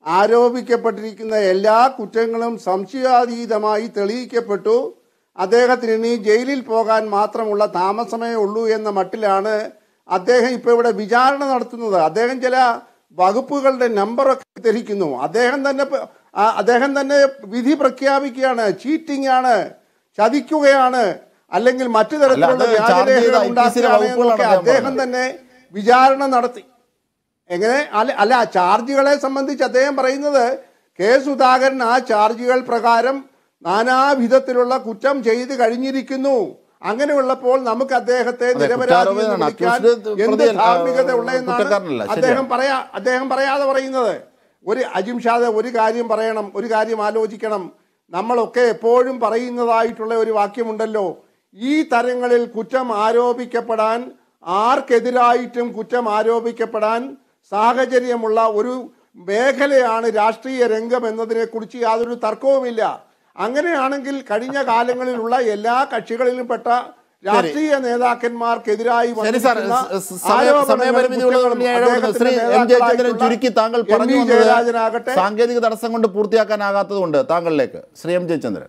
[SPEAKER 2] ആരോപിക്കപ്പെട്ടിരിക്കുന്ന എല്ലാ കുറ്റങ്ങളും സംശയാതീതമായി തെളിയിക്കപ്പെട്ടു അദ്ദേഹത്തിന് ഇനി ജയിലിൽ പോകാൻ മാത്രമുള്ള താമസമേ ഉള്ളൂ എന്ന മട്ടിലാണ് അദ്ദേഹം ഇപ്പോൾ ഇവിടെ വിചാരണ നടത്തുന്നത് അദ്ദേഹം ചില വകുപ്പുകളുടെ നമ്പറൊക്കെ ധരിക്കുന്നു അദ്ദേഹം തന്നെ പ- ആ, അദ്ദേഹം തന്നെ വിധി പ്രഖ്യാപിക്കുകയാണ് ചീറ്റിംഗ് ആണ് ചതിക്കുകയാണ് അല്ലെങ്കിൽ മറ്റു തരത്തിലുള്ള
[SPEAKER 1] അല്ല, അത് ചാർജ് ചെയ്ത
[SPEAKER 2] വ്യാജരേഖകൾ
[SPEAKER 1] IPC യിലെ
[SPEAKER 2] ഉണ്ടാക്കുകയാണ്
[SPEAKER 1] വകുപ്പുകളാണ്
[SPEAKER 2] എന്നൊക്കെ
[SPEAKER 1] അദ്ദേഹം
[SPEAKER 2] അദ്ദേഹം
[SPEAKER 1] പറഞ്ഞത്.
[SPEAKER 2] തന്നെ വിചാരണ നടത്തി എങ്ങനെ അല്ല അല്ല ആ ചാർജുകളെ സംബന്ധിച്ച് അദ്ദേഹം പറയുന്നത് കെ സുധാകരൻ ആ ചാർജുകൾ പ്രകാരം നാനാവിധത്തിലുള്ള കുറ്റം ചെയ്ത് കഴിഞ്ഞിരിക്കുന്നു അങ്ങനെയുള്ളപ്പോൾ നമുക്ക് അദ്ദേഹത്തെ
[SPEAKER 1] അതെ,
[SPEAKER 2] നിരപരാധി എന്ന്
[SPEAKER 1] കുറ്റാരോപിതനാണ്.
[SPEAKER 2] വിളിക്കാൻ
[SPEAKER 1] അക്യൂസ്ഡ്
[SPEAKER 2] എന്ത്
[SPEAKER 1] പ്രതിയല്ല,
[SPEAKER 2] ധാർമ്മികത
[SPEAKER 1] ആ,
[SPEAKER 2] ഉള്ളതെന്നാണ്
[SPEAKER 1] കുറ്റക്കാരനല്ല, ശരിയാണ്.
[SPEAKER 2] അദ്ദേഹം പറയാ അദ്ദേഹം പറയാതെ പറയുന്നത് ഒരു അജിം ഷാദ് ഒരു കാര്യം പറയണം ഒരു കാര്യം ആലോചിക്കണം നമ്മളൊക്കെ എപ്പോഴും പറയുന്നതായിട്ടുള്ള ഒരു വാക്യമുണ്ടല്ലോ ഈ തരങ്ങളിൽ കുറ്റം ആരോപിക്കപ്പെടാൻ ആർക്കെതിരായിട്ടും കുറ്റം ആരോപിക്കപ്പെടാൻ സാഹചര്യമുള്ള ഒരു മേഖലയാണ് രാഷ്ട്രീയ രംഗം എന്നതിനെ കുറിച്ച് യാതൊരു തർക്കവുമില്ല അങ്ങനെയാണെങ്കിൽ കഴിഞ്ഞ കാലങ്ങളിലുള്ള എല്ലാ കക്ഷികളിലും പെട്ട രാഷ്ട്രീയ നേതാക്കന്മാർക്കെതിരായി
[SPEAKER 1] ശരി സാർ
[SPEAKER 2] വന്നിരിക്കുന്ന
[SPEAKER 1] സ് സ് സമയ
[SPEAKER 2] ആരോപണങ്ങളും
[SPEAKER 1] സമയപരിമിതി ഉള്ളതുകൊണ്ട്
[SPEAKER 2] കുറ്റങ്ങളും
[SPEAKER 1] ഞാൻ ഇടപെടുന്നു. ശ്രീ
[SPEAKER 2] അദ്ദേഹത്തിന്റെ
[SPEAKER 1] എം ജയചന്ദ്രൻ
[SPEAKER 2] നേതാക്കളായിട്ടുള്ള
[SPEAKER 1] ചുരുക്കി താങ്കൾ
[SPEAKER 2] എം
[SPEAKER 1] പറഞ്ഞു
[SPEAKER 2] വി
[SPEAKER 1] വന്നത്
[SPEAKER 2] ജയരാജനാകട്ടെ
[SPEAKER 1] സാങ്കേതിക തടസ്സം കൊണ്ട് പൂർത്തിയാക്കാനാകാത്തതുകൊണ്ട് താങ്കളിലേക്ക് ശ്രീ എം ജയചന്ദ്രൻ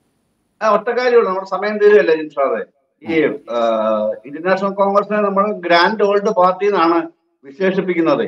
[SPEAKER 4] ആ ഒറ്റ കാര്യമുള്ളൂ നമ്മുടെ സമയം തീരുകയല്ലേ ജിൻഷാദെ ഈ ആ, ഇന്ത്യൻ നാഷണൽ കോൺഗ്രസിനെ നമ്മൾ ഗ്രാൻഡ് ഓൾഡ് പാർട്ടി എന്നാണ് വിശേഷിപ്പിക്കുന്നത്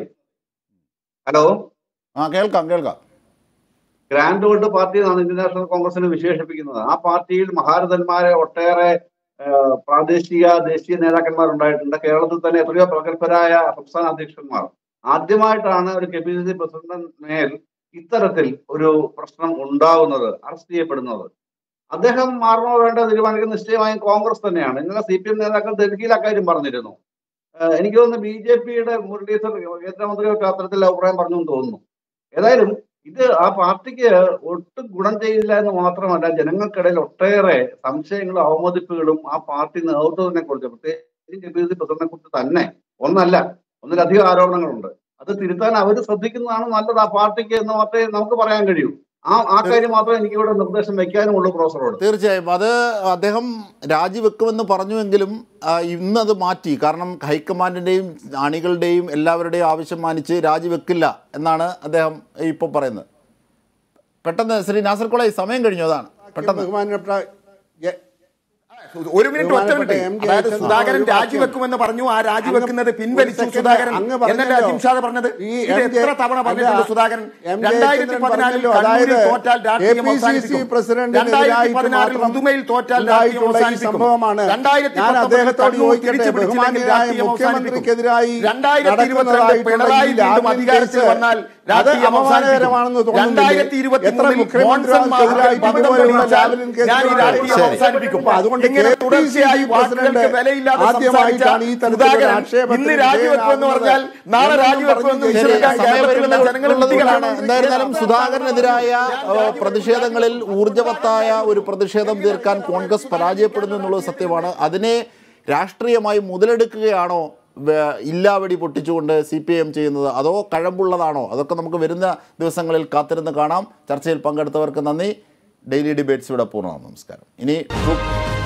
[SPEAKER 4] ഹലോ
[SPEAKER 1] ആ കേൾക്കാം കേൾക്കാം
[SPEAKER 4] ഗ്രാൻഡ് ഓൾഡ് പാർട്ടി എന്നാണ് ഇന്ത്യൻ നാഷണൽ കോൺഗ്രസിനെ വിശേഷിപ്പിക്കുന്നത് ആ പാർട്ടിയിൽ മഹാരഥന്മാരെ ഒട്ടേറെ ആ, പ്രാദേശിക ദേശീയ നേതാക്കന്മാർ ഉണ്ടായിട്ടുണ്ട് കേരളത്തിൽ തന്നെ എത്രയോ പ്രഗത്ഭരായ സംസ്ഥാന അധ്യക്ഷന്മാർ ആദ്യമായിട്ടാണ് ഒരു K P C C president മേൽ ഇത്തരത്തിൽ ഒരു പ്രശ്നം ഉണ്ടാവുന്നത് അറസ്റ്റ് ചെയ്യപ്പെടുന്നത് അദ്ദേഹം മാറണോ വേണ്ട തീരുമാനിക്കുന്ന നിശ്ചയമായും കോൺഗ്രസ് തന്നെയാണ് ഇന്നലെ സി പി എം നേതാക്കൾ ഡൽഹിയിൽ അക്കാര്യം പറഞ്ഞിരുന്നു ഏഹ് എനിക്ക് തോന്നുന്നു ബി ജെ പിയുടെ മുരളീധർ കേന്ദ്രമന്ത്രിയൊക്കെ അത്തരത്തിൽ അഭിപ്രായം പറഞ്ഞു എന്ന് തോന്നുന്നു ഏതായാലും ഇത് ആ പാർട്ടിക്ക് ഒട്ടും ഗുണം ചെയ്യില്ല എന്ന് മാത്രമല്ല ജനങ്ങൾക്കിടയിൽ ഒട്ടേറെ സംശയങ്ങളും അവമതിപ്പുകളും ആ പാർട്ടി നേതൃത്വത്തിനെ കുറിച്ച് പ്രത്യേകിച്ച് കെ പി സി പ്രസിഡന്റിനെ കുറിച്ച് തന്നെ ഒന്നല്ല ഒന്നിലധികം ആരോപണങ്ങളുണ്ട് അത് തിരുത്താൻ അവർ ശ്രദ്ധിക്കുന്നതാണ് നല്ലത് ആ പാർട്ടിക്ക് എന്ന് മാത്രമേ നമുക്ക് പറയാൻ കഴിയൂ ആ ആ കാര്യം മാത്രമേ എനിക്ക് ഇവിടെ നിർദ്ദേശം വെക്കാനുമുള്ളൂ പ്രൊഫസറോട്
[SPEAKER 1] തീർച്ചയായും അത് അദ്ദേഹം രാജിവെക്കുമെന്ന് പറഞ്ഞുവെങ്കിലും ആ, ഇന്ന് അത് മാറ്റി കാരണം ഹൈക്കമാൻഡിൻ്റെയും അണികളുടെയും എല്ലാവരുടെയും ആവശ്യം മാനിച്ച് രാജിവെക്കില്ല എന്നാണ് അദ്ദേഹം ഇപ്പോൾ പറയുന്നത് പെട്ടെന്ന് ശ്രീ നാസർ കോളേജ് സമയം കഴിഞ്ഞു അതാണ് പെട്ടെന്ന്
[SPEAKER 2] ബഹുമാനപ്പെട്ട ജെ-
[SPEAKER 5] ഒരു മിനിറ്റ് ഒറ്റ
[SPEAKER 2] ബഹുമാനപ്പെട്ട
[SPEAKER 5] മിനിറ്റ്
[SPEAKER 2] എം ജെ
[SPEAKER 5] അതായത്
[SPEAKER 2] അച്യുതൻ
[SPEAKER 5] സുധാകരൻ
[SPEAKER 2] ഒരു വാക്യം.
[SPEAKER 5] രാജിവെക്കുമെന്ന് പറഞ്ഞു ആ രാജിവെക്കുന്നത്
[SPEAKER 2] അങ്ങ്
[SPEAKER 5] പിൻവലിച്ചു
[SPEAKER 2] ഒരു second
[SPEAKER 5] സുധാകരൻ
[SPEAKER 2] അങ്ങ്
[SPEAKER 5] എന്നല്ലേ
[SPEAKER 2] പറഞ്ഞല്ലോ.
[SPEAKER 5] അജിംഷാദ് പറഞ്ഞത്
[SPEAKER 2] ഈ
[SPEAKER 5] ഇത്
[SPEAKER 2] എം ജെ-
[SPEAKER 5] എത്ര തവണ പറഞ്ഞിട്ടുണ്ട്
[SPEAKER 2] അല്ല,
[SPEAKER 5] സുധാകരൻ
[SPEAKER 2] എം ജെ
[SPEAKER 5] രണ്ടായിരത്തി
[SPEAKER 2] ചന്ദ്രൻ
[SPEAKER 5] പതിനാലിൽ
[SPEAKER 2] പറഞ്ഞല്ലോ,
[SPEAKER 5] കണ്ണൂരിൽ
[SPEAKER 2] അതായത്
[SPEAKER 5] തോറ്റാൽ രാഷ്ട്രീയം
[SPEAKER 2] APCC
[SPEAKER 5] അവസാനിപ്പിക്കും
[SPEAKER 2] പ്രസിഡന്റിനെതിരായിട്ട്
[SPEAKER 5] രണ്ടായിരത്തി പതിനാറിൽ
[SPEAKER 2] മാത്രം
[SPEAKER 5] ഉദുമയിൽ തോറ്റാൽ രാഷ്ട്രീയം
[SPEAKER 2] ഉണ്ടായിട്ടുള്ള ഈ
[SPEAKER 5] അവസാനിപ്പിക്കും
[SPEAKER 2] സംഭവമാണ്
[SPEAKER 5] രണ്ടായിരത്തി
[SPEAKER 2] ഞാൻ
[SPEAKER 5] പത്തൊമ്പതിൽ
[SPEAKER 2] അദ്ദേഹത്തോട്
[SPEAKER 5] കണ്ണൂർ
[SPEAKER 2] ചോദിക്കട്ടെ
[SPEAKER 5] തിരിച്ചു പിടിച്ചില്ലെങ്കിൽ
[SPEAKER 2] ബഹുമാന്യനായ
[SPEAKER 5] രാഷ്ട്രീയം
[SPEAKER 2] മുഖ്യമന്ത്രിക്കെതിരായി
[SPEAKER 5] അവസാനിപ്പിക്കും രണ്ടായിരത്തി ഇരുപത്തിരണ്ട്
[SPEAKER 2] നടക്കുന്നതായിട്ടുള്ള
[SPEAKER 5] പിണറായി
[SPEAKER 2] ഈ
[SPEAKER 5] വീണ്ടും
[SPEAKER 2] ലാവ്ലിൻ
[SPEAKER 5] അധികാരത്തിൽ
[SPEAKER 2] കേസ്
[SPEAKER 5] വന്നാൽ
[SPEAKER 2] അത്
[SPEAKER 5] രാഷ്ട്രീയം
[SPEAKER 2] അപമാനകരമാണെന്ന്
[SPEAKER 5] അവസാനിപ്പിക്കും രണ്ടായിരത്തി ഇരുപത്തി
[SPEAKER 2] എത്ര
[SPEAKER 5] മൂന്നിൽ
[SPEAKER 2] മുഖ്യമന്ത്രിമാർക്കെതിരായി
[SPEAKER 5] ബന്ധം
[SPEAKER 2] ഇതുപോലുള്ള
[SPEAKER 5] തെളിയിച്ചാൽ
[SPEAKER 2] ലാവ്ലിൻ
[SPEAKER 5] ഞാൻ ഈ
[SPEAKER 2] കേസുകൾ
[SPEAKER 5] രാഷ്ട്രീയം
[SPEAKER 1] ശരി.
[SPEAKER 5] അവസാനിപ്പിക്കും
[SPEAKER 2] അപ്പൊ അതുകൊണ്ട്
[SPEAKER 5] ഇങ്ങനെ
[SPEAKER 2] കെ പി സി സി
[SPEAKER 5] തുടർച്ചയായി വാക്കുകൾക്ക്
[SPEAKER 2] പ്രസിഡന്റ്
[SPEAKER 5] വിലയില്ലാതെ
[SPEAKER 2] ആദ്യമായിട്ടാണ് ഈ
[SPEAKER 5] സംസാരിച്ച
[SPEAKER 2] തരത്തിലുള്ള
[SPEAKER 5] സുധാകരൻ
[SPEAKER 2] ആക്ഷേപത്തിന്
[SPEAKER 5] ഇന്ന് രാജിവെക്കുമെന്ന് പറഞ്ഞാൽ നാളെ
[SPEAKER 2] എന്നും
[SPEAKER 5] രാജിവെക്കുമെന്ന്
[SPEAKER 2] പറഞ്ഞ്
[SPEAKER 1] ശരി
[SPEAKER 5] വിശ്വസിക്കാൻ കേരളത്തിലുള്ള ജനങ്ങൾ
[SPEAKER 1] സമയപരിമിതികളുള്ളതുകൊണ്ടാണ്
[SPEAKER 5] വിധികളാണ്.
[SPEAKER 1] എന്തായിരുന്നാലും സുധാകരനെതിരായ ഏഹ്, പ്രതിഷേധങ്ങളിൽ ഊർജവത്തായ ഒരു പ്രതിഷേധം തീർക്കാൻ കോൺഗ്രസ് പരാജയപ്പെടുന്നു എന്നുള്ളത് സത്യമാണ് അതിനെ രാഷ്ട്രീയമായി മുതലെടുക്കുകയാണോ വേ- ഇല്ലാവടി പൊട്ടിച്ചുകൊണ്ട് സി പി എം ചെയ്യുന്നത് അതോ കഴമ്പുള്ളതാണോ അതൊക്കെ നമുക്ക് വരുന്ന ദിവസങ്ങളിൽ കാത്തിരുന്ന് കാണാം ചർച്ചയിൽ പങ്കെടുത്തവർക്ക് നന്ദി ഡെയിലി ഡിബേറ്റ്സ് ഇവിടെ പൂർണ്ണമാണ് നമസ്കാരം ഇനി